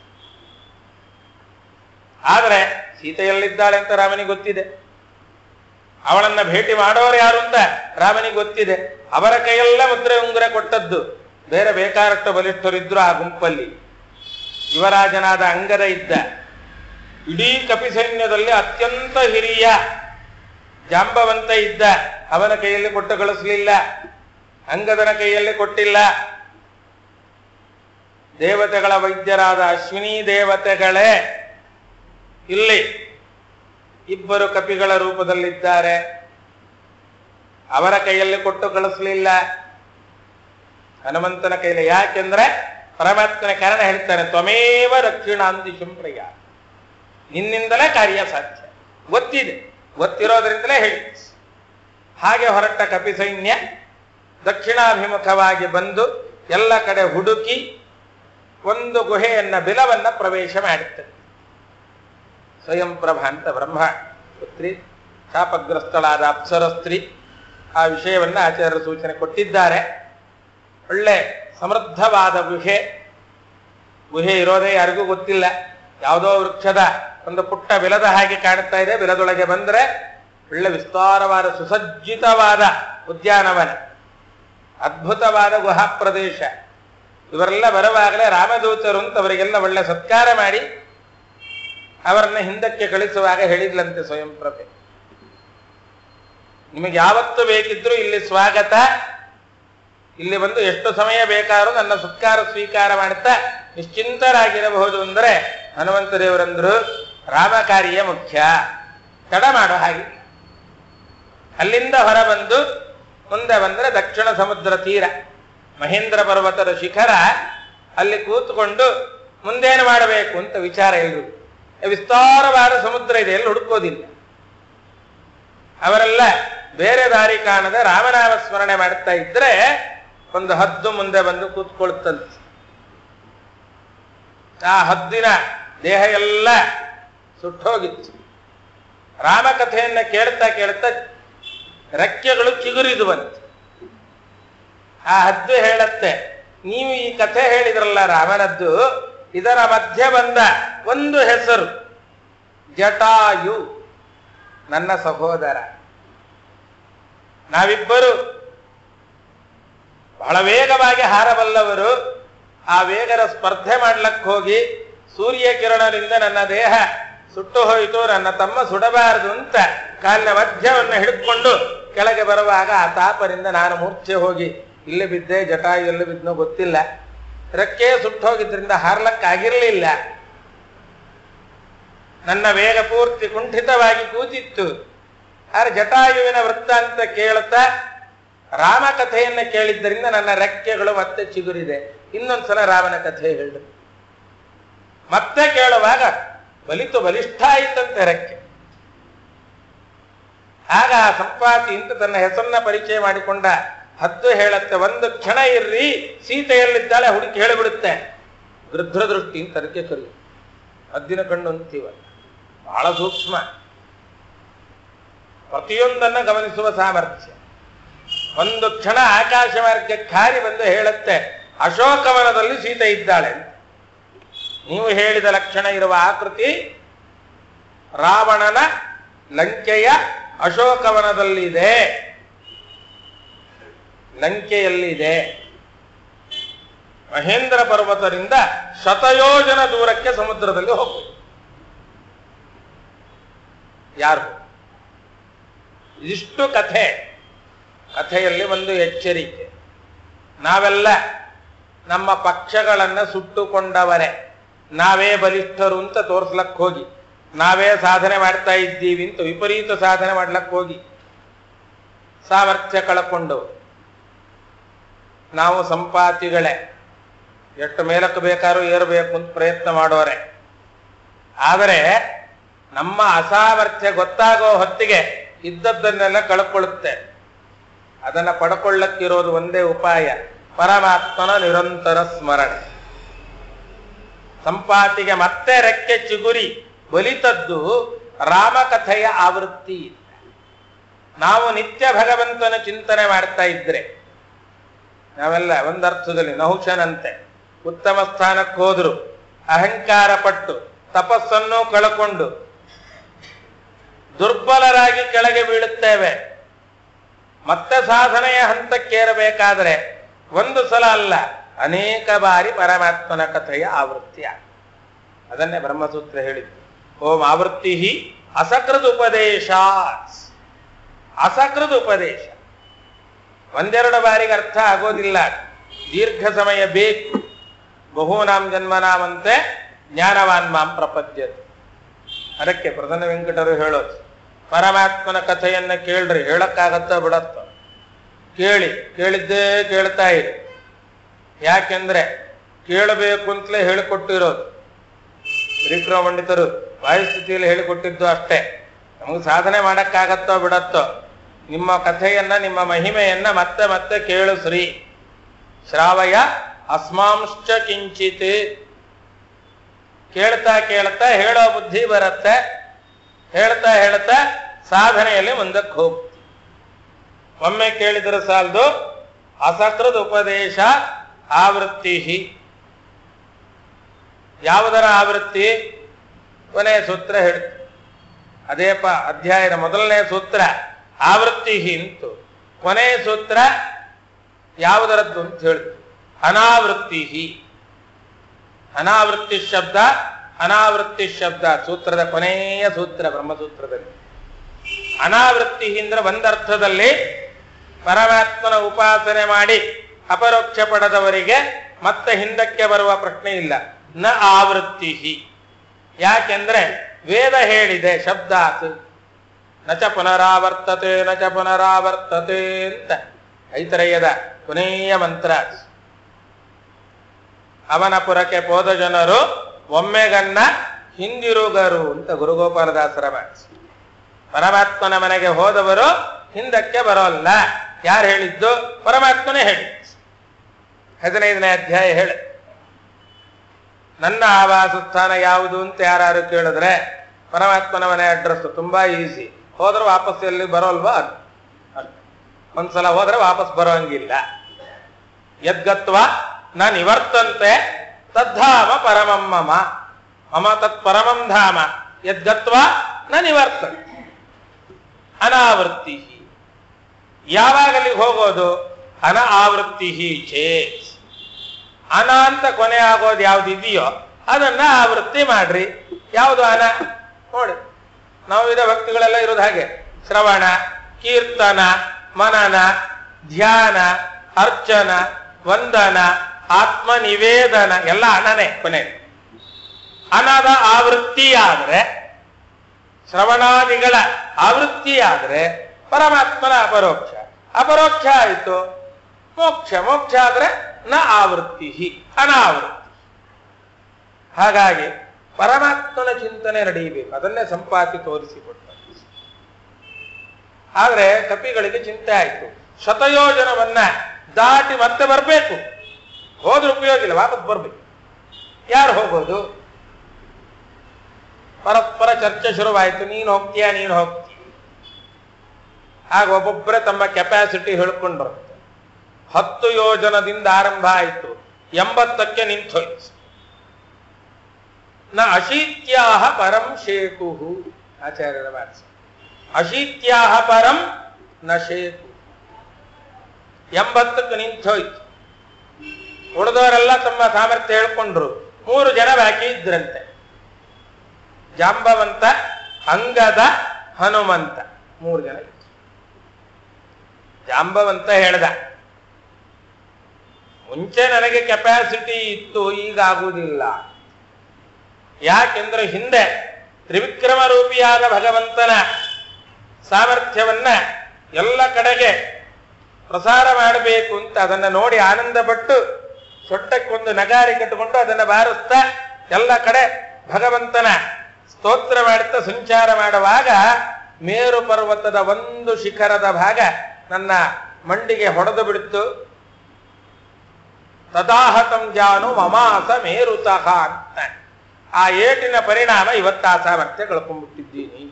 ಆದರೆ ಸೀತೆಯಲ್ಲಿದ್ದಾಳೆ ಅಂತ ರಾಮನಿಗೆ ಗೊತ್ತಿದೆ ಅವಳನ್ನ ಭೇಟಿ ಮಾಡೋರು ಯಾರು ಅಂತ ರಾಮನಿಗೆ ಗೊತ್ತಿದೆ ಅವರ ಕೈಯೆಲ್ಲ ಮುದ್ರೆ ಉಂಗುರ ಕೊಟ್ಟದ್ದು ಬೇರೆ ಬೇಕಾದಷ್ಟು ಬಲಿಷ್ಠರಿದ್ರು ಆ ಗುಂಪಲ್ಲಿ ಯುವರಾಜನಾದ ಅಂಗದ ಇದ್ದ ಇಡೀ ಕಪಿಸೈನ್ಯದಲ್ಲಿ ಅತ್ಯಂತ ಹಿರಿಯ ಜಾಂಬವಂತ ಇದ್ದ ಅವನ ಕೈಯಲ್ಲಿ ಕೊಟ್ಟು ಕಳಿಸ್ಲಿಲ್ಲ ಅಂಗದನ ಕೈಯಲ್ಲಿ ಕೊಟ್ಟಿಲ್ಲ ದೇವತೆಗಳ ವೈದ್ಯರಾದ ಅಶ್ವಿನಿ ದೇವತೆಗಳೇ ಇಲ್ಲಿ ಇಬ್ಬರು ಕಪಿಗಳ ರೂಪದಲ್ಲಿದ್ದಾರೆ ಅವರ ಕೈಯಲ್ಲಿ ಕೊಟ್ಟು ಕಳಿಸ್ಲಿಲ್ಲ ಹನುಮಂತನ ಕೈಯಲ್ಲಿ ಯಾಕೆಂದ್ರೆ ಪರಮಾತ್ಮನ ಕಾರಣ ಹೇಳ್ತಾನೆ ತ್ವಮೇವ ರಕ್ಷಿಣಾಂತಿ ಶುಂಪ್ರಿಯ ನಿನ್ನಿಂದಲೇ ಕಾರ್ಯ ಸಾಧ್ಯ ಗೊತ್ತಿದೆ ಗೊತ್ತಿರೋದ್ರಿಂದಲೇ ಹೇಳಿ ಹಾಗೆ ಹೊರಟ ಕಪಿ ಸೈನ್ಯ ದಕ್ಷಿಣಾಭಿಮುಖವಾಗಿ ಬಂದು ಎಲ್ಲ ಕಡೆ ಹುಡುಕಿ ಒಂದು ಗುಹೆಯನ್ನ ಬಿಲವನ್ನ ಪ್ರವೇಶ ಮಾಡುತ್ತದೆ ಸ್ವಯಂ ಪ್ರಭಾ ಅಂತ ಬ್ರಹ್ಮ ಪುತ್ರಿ ಶಾಪಗ್ರಸ್ತಳಾದ ಅಪ್ಸರ ಸ್ತ್ರೀ ಆ ವಿಷಯವನ್ನ ಆಚಾರ್ಯರು ಸೂಚನೆ ಕೊಟ್ಟಿದ್ದಾರೆ ಒಳ್ಳೆ ಸಮೃದ್ಧವಾದ ಗುಹೆ ಗುಹೆ ಇರೋದೇ ಯಾರಿಗೂ ಗೊತ್ತಿಲ್ಲ ಯಾವುದೋ ವೃಕ್ಷದ ಒಂದು ಪುಟ್ಟ ಬಿಲದ ಹಾಗೆ ಕಾಣ್ತಾ ಇದೆ ಬಿಲದೊಳಗೆ ಬಂದ್ರೆ ಒಳ್ಳೆ ವಿಸ್ತಾರವಾದ ಸುಸಜ್ಜಿತವಾದ ಉದ್ಯಾನವನ ಅದ್ಭುತವಾದ ಗುಹಾ ಪ್ರದೇಶ ಇವರೆಲ್ಲ ಬರುವಾಗಲೇ ರಾಮದೂತರು ಅಂತ ಅವರಿಗೆಲ್ಲ ಒಳ್ಳೆ ಸತ್ಕಾರ ಮಾಡಿ ಅವರನ್ನ ಹಿಂದಕ್ಕೆ ಕಳಿಸುವಾಗ ಹೇಳಿದ್ಲಂತೆ ಸ್ವಯಂ ಪ್ರಭೆ ನಿಮಗೆ ಯಾವತ್ತು ಬೇಕಿದ್ರೂ ಇಲ್ಲಿ ಸ್ವಾಗತ ಇಲ್ಲಿ ಬಂದು ಎಷ್ಟು ಸಮಯ ಬೇಕಾದ್ರೂ ನನ್ನ ಸತ್ಕಾರ ಸ್ವೀಕಾರ ಮಾಡುತ್ತಾ ನಿಶ್ಚಿಂತರಾಗಿರಬಹುದು ಅಂದ್ರೆ ಹನುಮಂತ ದೇವರಂದ್ರು ರಾಮ ಕಾರ್ಯ ಮುಖ್ಯ ತಡ ಮಾಡೋ ಹಾಗೆ ಅಲ್ಲಿಂದ ಹೊರಬಂದು ಮುಂದೆ ಬಂದ್ರೆ ದಕ್ಷಿಣ ಸಮುದ್ರ ತೀರ ಮಹೇಂದ್ರ ಪರ್ವತದ ಶಿಖರ ಅಲ್ಲಿ ಕೂತ್ಕೊಂಡು ಮುಂದೇನು ಮಾಡಬೇಕು ಅಂತ ವಿಚಾರ ಇಲ್ರು ವಿಸ್ತಾರವಾದ ಸಮುದ್ರ ಇದೆ ಎಲ್ಲಿ ಹುಡುಕೋದಿಲ್ಲ ಅವರೆಲ್ಲ ಬೇರೆ ದಾರಿ ಕಾಣದೆ ರಾಮನಾಮ ಸ್ಮರಣೆ ಮಾಡ್ತಾ ಇದ್ರೆ ಒಂದು ಹದ್ದು ಮುಂದೆ ಬಂದು ಕೂತ್ಕೊಳ್ತಂತೆ ಆ ಹದ್ದಿನ ದೇಹ ಎಲ್ಲ ಸುಟ್ಟೋಗಿತ್ತು ರಾಮಕಥೆಯನ್ನ ಕೇಳ್ತಾ ಕೇಳ್ತಾ ರೆಕ್ಕೆಗಳು ಚಿಗುರಿದು ಬಂತು ಆ ಹದ್ದು ಹೇಳತ್ತೆ ನೀವು ಈ ಕಥೆ ಹೇಳಿದ್ರಲ್ಲ ರಾಮನದ್ದು ಇದರ ಮಧ್ಯೆ ಬಂದ ಒಂದು ಹೆಸರು ಜಟಾಯು ನನ್ನ ಸಹೋದರ ನಾವಿಬ್ಬರು ಬಹಳ ವೇಗವಾಗಿ ಹಾರಬಲ್ಲವರು ಆ ವೇಗದ ಸ್ಪರ್ಧೆ ಮಾಡ್ಲಕ್ಕೆ ಹೋಗಿ ಸೂರ್ಯ ಕಿರಣದಿಂದ ನನ್ನ ದೇಹ ಸುಟ್ಟು ಹೋಯಿತು ನನ್ನ ತಮ್ಮ ಸುಡಬಾರದು ಅಂತ ಕಾಲಿನ ಮಧ್ಯವನ್ನು ಹಿಡಿದುಕೊಂಡು ಕೆಳಗೆ ಬರುವಾಗ ಆ ತಾಪರಿಂದ ನಾನು ಮೂರ್ಛೆ ಹೋಗಿ ಇಲ್ಲಿ ಬಿದ್ದೆ ಜಟಾಯು ಎಲ್ಲಿ ಬಿದ್ನೋ ಗೊತ್ತಿಲ್ಲ ರೆಕ್ಕೆ ಸುಟ್ಟು ಹೋಗಿದ್ರಿಂದ ಹಾರ್ಲಕ್ಕಾಗಿರ್ಲಿಲ್ಲ ನನ್ನ ವೇಗ ಪೂರ್ತಿ ಕುಂಠಿತವಾಗಿ ಕೂತಿತ್ತು ಆದ್ರೆ ಜಟಾಯುವಿನ ವೃತ್ತಾಂತ ಕೇಳುತ್ತಾ ರಾಮ ಕಥೆಯನ್ನ ಕೇಳಿದ್ದರಿಂದ ನನ್ನ ರೆಕ್ಕೆಗಳು ಮತ್ತೆ ಚಿಗುರಿದೆ ಇನ್ನೊಂದ್ಸಲ ರಾಮನ ಕಥೆ ಹೇಳು ಮತ್ತೆ ಕೇಳುವಾಗ ಬಲಿತು ಬಲಿಷ್ಠ ಆಯಿತಂತೆ ರೆಕ್ಕೆ ಆಗ ಆ ಸಂಪಾತಿ ಅಂತ ತನ್ನ ಹೆಸರನ್ನ ಪರಿಚಯ ಮಾಡಿಕೊಂಡ ಹದ್ದು ಹೇಳತ್ತೆ ಒಂದು ಕ್ಷಣ ಇರ್ರಿ ಸೀತೆಯಲ್ಲಿದ್ದಾಳೆ ಹುಡುಕಿ ಹೇಳಿಬಿಡುತ್ತೆ ವೃದ್ಧ ದೃಷ್ಟಿ ಅಂತ ಅದಕ್ಕೆ ಕರಿ ಹದ್ದಿನ ಕಣ್ಣು ಅಂತೀವ ಬಹಳ ಸೂಕ್ಷ್ಮ ಪ್ರತಿಯೊಂದನ್ನ ಗಮನಿಸುವ ಸಾಮರ್ಥ್ಯ ಒಂದು ಕ್ಷಣ ಆಕಾಶ ಮಾರ್ಗಕ್ಕೆ ಹಾರಿ ಬಂದು ಹೇಳುತ್ತೆ ಅಶೋಕವನದಲ್ಲಿ ಸೀತೆ ಇದ್ದಾಳೆ ಅಂತ. ನೀವು ಹೇಳಿದ ಲಕ್ಷಣ ಇರುವ ಆಕೃತಿ ರಾವಣನ ಲಂಕೆಯ ಅಶೋಕವನದಲ್ಲಿದೆ ಲಂಕೆಯಲ್ಲಿದೆ ಮಹೇಂದ್ರ ಪರ್ವತದಿಂದ ಶತಯೋಜನ ದೂರಕ್ಕೆ ಸಮುದ್ರದಲ್ಲಿ ಹೋಗ್ಬೋದು ಯಾರು ಇದಿಷ್ಟು ಕಥೆ ಕಥೆಯಲ್ಲಿ ಒಂದು ಎಚ್ಚರಿಕೆ ನಾವೆಲ್ಲ ನಮ್ಮ ಪಕ್ಷಗಳನ್ನ ಸುಟ್ಟುಕೊಂಡವರೇ ನಾವೇ ಬಲಿಷ್ಠರು ಅಂತ ತೋರ್ಸ್ಲಕ್ ಹೋಗಿ ನಾವೇ ಸಾಧನೆ ಮಾಡ್ತಾ ಇದ್ದೀವಿ ಅಂತ ವಿಪರೀತ ಸಾಧನೆ ಮಾಡ್ಲಕ್ ಹೋಗಿ ಸಾಮರ್ಥ್ಯ ಕಳ್ಕೊಂಡು ನಾವು ಸಂಪಾತಿಗಳೇ ಎಷ್ಟು ಮೇಲಕ್ಕೆ ಬೇಕಾದ್ರೂ ಏರಬೇಕು ಅಂತ ಪ್ರಯತ್ನ ಮಾಡೋರೆ ಆದರೆ ನಮ್ಮ ಅಸಾಮರ್ಥ್ಯ ಗೊತ್ತಾಗೋ ಹೊತ್ತಿಗೆ ಇದ್ದದ್ದನ್ನೆಲ್ಲ ಕಳ್ಕೊಳ್ಳುತ್ತೆ ಅದನ್ನ ಪಡ್ಕೊಳ್ಳಕ್ಕಿರೋದು ಒಂದೇ ಉಪಾಯ ಪರಮಾತ್ಮನ ನಿರಂತರ ಸ್ಮರಣೆ ಸಂಪಾತಿಗೆ ಮತ್ತೆ ರೆಕ್ಕೆ ಚಿಗುರಿ ಬಲಿತದ್ದು ರಾಮಕಥೆಯ ಆವೃತ್ತಿ ನಾವು ನಿತ್ಯ ಭಗವಂತನ ಚಿಂತನೆ ಮಾಡ್ತಾ ಇದ್ರೆ ನಾವೆಲ್ಲ ಒಂದರ್ಥದಲ್ಲಿ ನಹುಶನಂತೆ ಉತ್ತಮ ಸ್ಥಾನಕ್ಕೆ ಹೋದ್ರು ಅಹಂಕಾರ ಪಟ್ಟು ತಪಸ್ಸನ್ನು ಕಳಕೊಂಡು ದುರ್ಬಲರಾಗಿ ಕೆಳಗೆ ಬೀಳುತ್ತೇವೆ ಮತ್ತೆ ಸಾಧನೆಯ ಹಂತಕ್ಕೇರಬೇಕಾದರೆ ಒಂದು ಸಲ ಅಲ್ಲ ಅನೇಕ ಬಾರಿ ಪರಮಾತ್ಮನ ಕಥೆಯ ಆವೃತ್ತಿ ಅದನ್ನೇ ಬ್ರಹ್ಮಸೂತ್ರ ಹೇಳಿದ್ದು ಓಂ ಆವೃತ್ತಿ ಅಸಕೃತ್ ಉಪದೇಶ ಅಸಕೃತ್ ಉಪದೇಶ ಒಂದೆರಡು ಬಾರಿಗೆ ಅರ್ಥ ಆಗೋದಿಲ್ಲ ದೀರ್ಘ ಸಮಯ ಬೇಕು ಬಹುನಾಂ ಜನ್ಮನಾಮಂತೆ ಜ್ಞಾನವಾನ್ ಮಾಂ ಪ್ರಪದ್ಯತೆ ಅದಕ್ಕೆ ಪ್ರಧಾನ ವೆಂಕಟರು ಹೇಳೋದು ಪರಮಾತ್ಮನ ಕಥೆಯನ್ನ ಕೇಳ್ರಿ ಹೇಳಕ್ಕಾಗತ್ತ ಬಿಡತ್ತ ಕೇಳಿ ಕೇಳಿದ್ದೇ ಕೇಳ್ತಾ ಇರಿ ಯಾಕೆಂದ್ರೆ ಕೇಳಬೇಕು ಅಂತಲೇ ಹೇಳಿಕೊಟ್ಟಿರೋದು ತ್ರಿವಿಕ್ರಮ ಪಂಡಿತರು ವಾಯುಸ್ಥಿತಿಯಲ್ಲಿ ಹೇಳಿಕೊಟ್ಟಿದ್ದು ಅಷ್ಟೇ ನಮಗೆ ಸಾಧನೆ ಮಾಡಕ್ಕಾಗತ್ತೋ ಬಿಡತ್ತೋ ನಿಮ್ಮ ಕಥೆಯನ್ನ ನಿಮ್ಮ ಮಹಿಮೆಯನ್ನ ಮತ್ತೆ ಮತ್ತೆ ಕೇಳಿಸ್ರಿ ಶ್ರಾವಯ ಅಸ್ಮಾಂಶ್ಚ ಕಿಂಚಿತ್ ಕೇಳ್ತಾ ಕೇಳ್ತಾ ಹೇಳೋ ಬುದ್ಧಿ ಬರುತ್ತೆ ಹೇಳ್ತಾ ಹೇಳ್ತಾ ಸಾಧನೆಯಲ್ಲಿ ಮುಂದಕ್ಕೆ ಹೋಗ್ತಿ ಒಮ್ಮೆ ಕೇಳಿದ್ರೆ ಸಾಲದು ಅಸಕೃತ್ ಉಪದೇಶ ಆವೃತ್ತಿ ಯಾವುದರ ಆವೃತ್ತಿ ಕೊನೆಯ ಸೂತ್ರ ಹೇಳ್ತು ಅದೇ ಪ ಅಧ್ಯಾಯದ ಮೊದಲನೇ ಸೂತ್ರ ಆವೃತ್ತಿ ಇಂತು ಕೊನೆಯ ಸೂತ್ರ ಯಾವುದರದ್ದು ಅಂತ ಹೇಳ್ತು ಅನಾವೃತ್ತಿ ಅನಾವೃತ್ತಿ ಶಬ್ದ ಅನಾವೃತ್ತಿ ಶಬ್ದ ಸೂತ್ರದ ಕೊನೆಯ ಸೂತ್ರ ಬ್ರಹ್ಮಸೂತ್ರದಲ್ಲಿ ಅನಾವೃತ್ತಿ ಅಂದ್ರೆ ಒಂದರ್ಥದಲ್ಲಿ ಪರಮಾತ್ಮನ ಉಪಾಸನೆ ಮಾಡಿ ಅಪರೋಕ್ಷ ಪಡೆದವರಿಗೆ ಮತ್ತೆ ಹಿಂದಕ್ಕೆ ಬರುವ ಪ್ರಶ್ನೆ ಇಲ್ಲ ನ ಆವೃತ್ತಿ ಯಾಕೆಂದ್ರೆ ವೇದ ಹೇಳಿದೆ ಶಬ್ದಾತ್ ನಚ ಪುನರಾವರ್ತತೆ ನಚ ಪುನರಾವರ್ತತೆ ಅಂತ ಐತರಯ್ಯದ ಕೊನೆಯ ಮಂತ್ರ ಅದು. ಅವನ ಪುರಕ್ಕೆ ಹೋದ ಜನರು ಒಮ್ಮೆಗನ್ನ ಹಿಂದಿರುಗರು ಅಂತ ಗುರುಗೋಪಾಲದಾಸರ ಮಾತು ಪರಮಾತ್ಮನ ಮನೆಗೆ ಹೋದವರು ಹಿಂದಕ್ಕೆ ಬರೋಲ್ಲ ಯಾರು ಹೇಳಿದ್ದು ಪರಮಾತ್ಮನೇ ಹೇಳಿ ಹದಿನೈದನೇ ಅಧ್ಯಾಯ ಹೇಳಿ ನನ್ನ ಆವಾಸ ಸ್ಥಾನ ಯಾವುದು ಅಂತ ಯಾರು ಕೇಳಿದ್ರೆ ಪರಮಾತ್ಮನ ಮನೆ ಅಡ್ರೆಸ್ ತುಂಬಾ ಈಸಿ ಹೋದ್ರೆ ವಾಪಸ್ ಎಲ್ಲಿ ಬರೋಲ್ವಾ ಅದು ಅದು. ಒಂದ್ಸಲ ಹೋದ್ರೆ ವಾಪಸ್ ಬರೋಂಗಿಲ್ಲ ಯದ್ಗತ್ವ ನ ನಿವರ್ತಂತೆ ತದ್ಧಾಮ ಪರಮಂ ಮಮ ಮಮ ತತ್ ಪರಮಂ ಧಾಮ ಯದ್ಗತ್ವ ನ ನಿವರ್ತಂತೆ ಅನಾವೃತ್ತಿ ಯಾವಾಗ ಅಲ್ಲಿಗೆ ಹೋಗೋದು ಅನ ಆವೃತ್ತಿ ಚೇತ್ ಅನ ಅಂತ ಕೊನೆ ಆಗೋದು ಯಾವ್ದು ಇದೆಯೋ ಅದನ್ನ ಆವೃತ್ತಿ ಮಾಡ್ರಿ ಯಾವುದು ಅನ ನೋಡಿ ನಾವು ಇದ ಭಕ್ತಿಗಳೆಲ್ಲ ಇರೋದು ಹಾಗೆ ಶ್ರವಣ ಕೀರ್ತನ ಮನನ ಧ್ಯಾನ ಅರ್ಚನ ವಂದನ ಆತ್ಮ ನಿವೇದನ ಎಲ್ಲ ಅನನೇ ಕೊನೆ ಅನದ ಆವೃತ್ತಿಯಾದ್ರೆ ಶ್ರವಣಾದಿಗಳ ಆವೃತ್ತಿಯಾದ್ರೆ ಪರಮಾತ್ಮನ ಅಪರೋಕ್ಷ ಅಪರೋಕ್ಷ ಆಯಿತು ಮೋಕ್ಷ ಮೋಕ್ಷ ಆದ್ರೆ ನ ಆವೃತ್ತಿ ಅನಾವೃತ್ತಿ ಹಾಗಾಗಿ ಪರಮಾತ್ಮನ ಚಿಂತನೆ ನಡೆಯಬೇಕು ಅದನ್ನೇ ಸಂಪಾತಿ ತೋರಿಸಿಕೊಟ್ಟ ಆದ್ರೆ ಕಪಿಗಳಿಗೆ ಚಿಂತೆ ಆಯಿತು ಶತಯೋಜನವನ್ನ ದಾಟಿ ಮತ್ತೆ ಬರಬೇಕು ಹೋದ್ರೆ ಉಪಯೋಗ ಇಲ್ಲ ವಾಪಸ್ ಬರ್ಬೇಕು ಯಾರು ಹೋಗೋದು ಪರಸ್ಪರ ಚರ್ಚೆ ಶುರುವಾಯಿತು ನೀನು ಹೋಗ್ತೀಯಾ ನೀನು ಹೋಗ್ತೀಯ ಆಗ ಒಬ್ಬೊಬ್ಬರೇ ತಮ್ಮ ಕೆಪಾಸಿಟಿ ಹೇಳ್ಕೊಂಡು ಬರುತ್ತೆ ಹತ್ತು ಯೋಜನದಿಂದ ಆರಂಭ ಆಯಿತು ಎಂಬತ್ತಕ್ಕೆ ನಿಂತೋಯ್ತು ನ ಅಶೀತ್ಯಾಹ ಪರಂ ಶೇತು ಆಚಾರ್ಯರ ಮಾತು ಅಶೀತ್ಯಾಹ ಪರಂ ನ ಶೇತು ಎಂಬತ್ತಕ್ಕೆ ನಿಂತೋಯ್ತು ಉಳಿದವರೆಲ್ಲ ತಮ್ಮ ಸಾಮರ್ಥ್ಯ ಹೇಳ್ಕೊಂಡ್ರು ಮೂರು ಜನ ಬಾಕಿ ಇದ್ರಂತೆ ಜಾಂಬವಂತ ಅಂಗದ ಹನುಮಂತ ಮೂರು ಜನ ಇದ್ರು ಜಾಂಬವಂತ ಹೇಳ್ದ ಮುಂಚೆ ನನಗೆ ಕೆಪಾಸಿಟಿ ಇತ್ತು ಈಗ ಆಗುವುದಿಲ್ಲ ಯಾಕೆಂದ್ರೆ ಹಿಂದೆ ತ್ರಿವಿಕ್ರಮ ರೂಪಿಯಾದ ಭಗವಂತನ ಸಾಮರ್ಥ್ಯವನ್ನ ಎಲ್ಲ ಕಡೆಗೆ ಪ್ರಸಾರ ಮಾಡಬೇಕು ಅಂತ ಅದನ್ನ ನೋಡಿ ಆನಂದ ಪಟ್ಟು ಸೊಟ್ಟಕ್ಕೊಂದು ನಗಾರಿ ಕಟ್ಟಿಕೊಂಡು ಅದನ್ನ ಬಾರಿಸ್ತಾ ಎಲ್ಲ ಕಡೆ ಭಗವಂತನ ಸ್ತೋತ್ರ ಮಾಡುತ್ತಾ ಸಂಚಾರ ಮಾಡುವಾಗ ಮೇರು ಪರ್ವತದ ಒಂದು ಶಿಖರದ ಭಾಗ ನನ್ನ ಮಂಡಿಗೆ ಹೊಡೆದು ಬಿಡ್ತು ತದಾಹತಂ ಜಾನು ಮಮಾಸ ಮೇರುತಃ ಅಂತ ಆ ಏಟಿನ ಪರಿಣಾಮ ಇವತ್ತು ಆ ಸಾಮರ್ಥ್ಯ ಕಳ್ಕೊಂಡ್ಬಿಟ್ಟಿದ್ದೀನಿ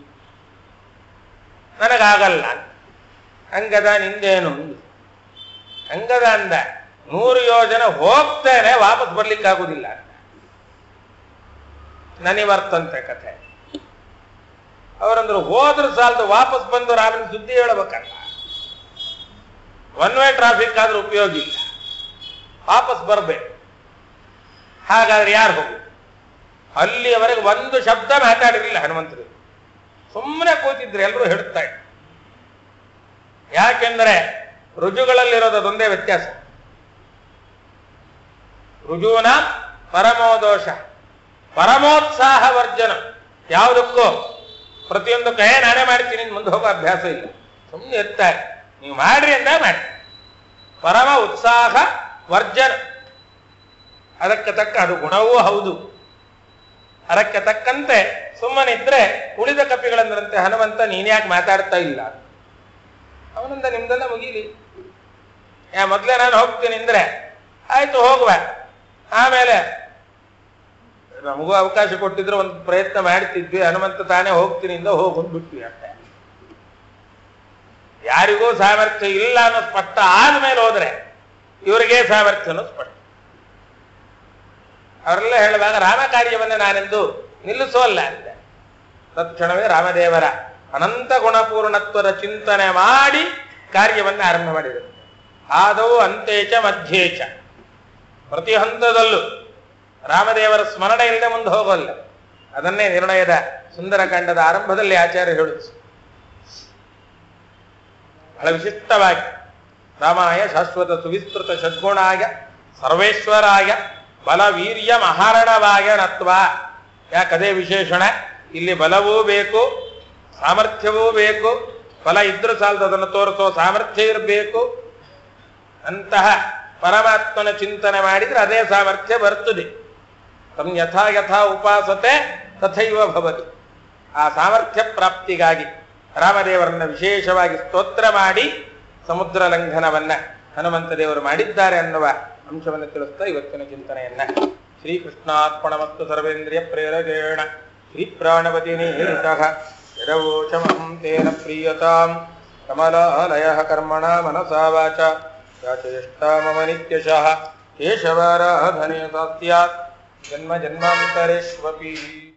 ನನಗಾಗಲ್ಲ ಅಂತ. ಹಂಗದ ನಿಂದೇನು ಅಂದು. ಹಂಗದ ಅಂದ ನೂರು ಯೋಜನೆ ಹೋಗ್ತೇನೆ ವಾಪಸ್ ಬರ್ಲಿಕ್ಕಾಗುದಿಲ್ಲ ಅಂತ ನನಿವರ್ತಂತೆ ಕಥೆ ಅವರಂದ್ರು ಹೋದ್ರ ಸಾಲದು ವಾಪಸ್ ಬಂದು ರಾಮನ ಸುದ್ದಿ ಹೇಳಬೇಕಲ್ಲ ಒನ್ ವೇ ಟ್ರಾಫಿಕ್ ಆದ್ರೂ ಉಪಯೋಗ ಇಲ್ಲ ವಾಪಸ್ ಬರ್ಬೇಕು ಹಾಗಾದ್ರೆ ಯಾರು ಹೋಗು ಅಲ್ಲಿಯವರೆಗೆ ಒಂದು ಶಬ್ದ ಮಾತಾಡಿರಲಿಲ್ಲ ಹನುಮಂತರು ಸುಮ್ಮನೆ ಕೂತಿದ್ರು ಎಲ್ಲರೂ ಹೇಳ್ತಾ ಇದ್ರು ಯಾಕೆಂದ್ರೆ ರುಜುಗಳಲ್ಲಿರೋದು ಅದೊಂದೇ ವ್ಯತ್ಯಾಸ ರುಜುವನ ಪರಮೋದೋಷ ಪರಮೋತ್ಸಾಹ ವರ್ಜನ ಯಾವುದಕ್ಕೂ ಪ್ರತಿಯೊಂದು ಕೈ ನಾನೇ ಮಾಡ್ತೀನಿ ಅಂತ ಮುಂದೆ ಹೋಗೋ ಅಭ್ಯಾಸ ಇಲ್ಲ ಸುಮ್ಮನೆ ಇರ್ತಾರೆ ನೀವು ಮಾಡ್ರಿ ಅಂದ ಮಾಡಿ ಪರಮ ಉತ್ಸಾಹ ವರ್ಜನ ಅದಕ್ಕೆ ತಕ್ಕ ಅದು ಗುಣವೂ ಹೌದು ಅದಕ್ಕೆ ತಕ್ಕಂತೆ ಸುಮ್ಮನಿದ್ರೆ ಉಳಿದ ಕಪಿಗಳಂದ್ರಂತೆ ಹನುಮಂತ ನೀನ್ಯಾಕೆ ಮಾತಾಡ್ತಾ ಇಲ್ಲ ಅವನಿಂದ ನಿಮ್ದೆಲ್ಲ ಮುಗೀಲಿ ಯಾ ಮೊದ್ಲೇ ನಾನು ಹೋಗ್ತೀನಿ ಅಂದ್ರೆ ಆಯ್ತು ಹೋಗುವ ಆಮೇಲೆ ನಮಗೂ ಅವಕಾಶ ಕೊಟ್ಟಿದ್ರೆ ಒಂದು ಪ್ರಯತ್ನ ಮಾಡ್ತಿದ್ವಿ ಹನುಮಂತ ತಾನೇ ಹೋಗ್ತೀನಿ ಇಂದ ಹೋಗೊಂಡು ಬಿಟ್ವಿ ಅಷ್ಟೇ ಯಾರಿಗೂ ಸಾಮರ್ಥ್ಯ ಇಲ್ಲ ಅನ್ನೋ ಸ್ಪಷ್ಟ ಆದ್ಮೇಲೆ ಹೋದ್ರೆ ಇವರಿಗೆ ಸಾಮರ್ಥ್ಯ ಅನ್ನೋ ಸ್ಪಷ್ಟ ಅವರೆಲ್ಲ ಹೇಳುವಾಗ ರಾಮ ಕಾರ್ಯವನ್ನ ನಾನೆಂದು ನಿಲ್ಲಿಸೋಲ್ಲ ಅಂತೆ ತಕ್ಷಣವೇ ರಾಮದೇವರ ಅನಂತ ಗುಣಪೂರ್ಣತ್ವದ ಚಿಂತನೆ ಮಾಡಿ ಕಾರ್ಯವನ್ನ ಆರಂಭ ಮಾಡಿದರು ಆದವು ಅಂತೇಚ ಮಧ್ಯೇಚ ಪ್ರತಿ ಹಂತದಲ್ಲೂ ರಾಮದೇವರ ಸ್ಮರಣೆ ಇಲ್ಲದೆ ಮುಂದೆ ಹೋಗೋಲ್ಲ ಅದನ್ನೇ ನಿರ್ಣಯದ ಸುಂದರಕಾಂಡದ ಆರಂಭದಲ್ಲಿ ಆಚಾರ್ಯ ಹೇಳುತ್ತೆ ಬಹಳ ವಿಶಿಷ್ಟವಾಗಿ ರಾಮಾಯ ಶಾಶ್ವತ ಸುವಿಸ್ತೃತ ಸದ್ಗುಣಾಯ ಸರ್ವೇಶ್ವರಾಯ ಬಲ ವೀರ್ಯ ಮಹಾರಣವಾಯ ನತ್ವ ಯಾಕದೇ ವಿಶೇಷಣ ಇಲ್ಲಿ ಬಲವೂ ಬೇಕು ಸಾಮರ್ಥ್ಯವೂ ಬೇಕು ಫಲ ಇದ್ರೂ ಸಾಲದು ಅದನ್ನು ತೋರಿಸೋ ಸಾಮರ್ಥ್ಯ ಇರಬೇಕು ಅಂತಹ ಪರಮಾತ್ಮನ ಚಿಂತನೆ ಮಾಡಿದ್ರೆ ಅದೇ ಸಾಮರ್ಥ್ಯ ಬರ್ತದೆ ತಮ್ ಯಥಾ ಯಥಾ ಉಪಾಸತೆ ತಥೈವ ಭವತಿ ಆ ಸಾಮರ್ಥ್ಯ ಪ್ರಾಪ್ತಿಗಾಗಿ ರಾಮದೇವರನ್ನ ವಿಶೇಷವಾಗಿ ಸ್ತೋತ್ರ ಮಾಡಿ ಸಮುದ್ರ ಲಂಘನವನ್ನ ಹನುಮಂತ ದೇವರು ಮಾಡಿದ್ದಾರೆ ಅನ್ನುವ ಅಂಶವನ್ನು ತಿಳಿಸ್ತಾ ಇವತ್ತಿನ ಚಿಂತನೆಯನ್ನ ಶ್ರೀಕೃಷ್ಣಾರ್ಪಣ ಮತ್ತು ಸರ್ವೇಂದ್ರಿಯ ಪ್ರೇರಕೇಣ ಶ್ರೀ ಪ್ರಾಣಪತಿ ನೀರಿತಃ ಯದವೋಚಮಹಂ ತೇನ ಪ್ರೀಯತಾಂ ಕಮಲಾಲಯ ಕರ್ಮಣ ಮನಸಾ ವಾಚ ಯಾಚೇಷ್ಟಾ ಮಮ ನಿತ್ಯಶಃ ಕೇಶವಾರಾಧನೆ ಸಾತ್ಯಾತ್ ಜನ್ಮ ಜನ್ಮಾಂತರೇಷ್ವಪಿ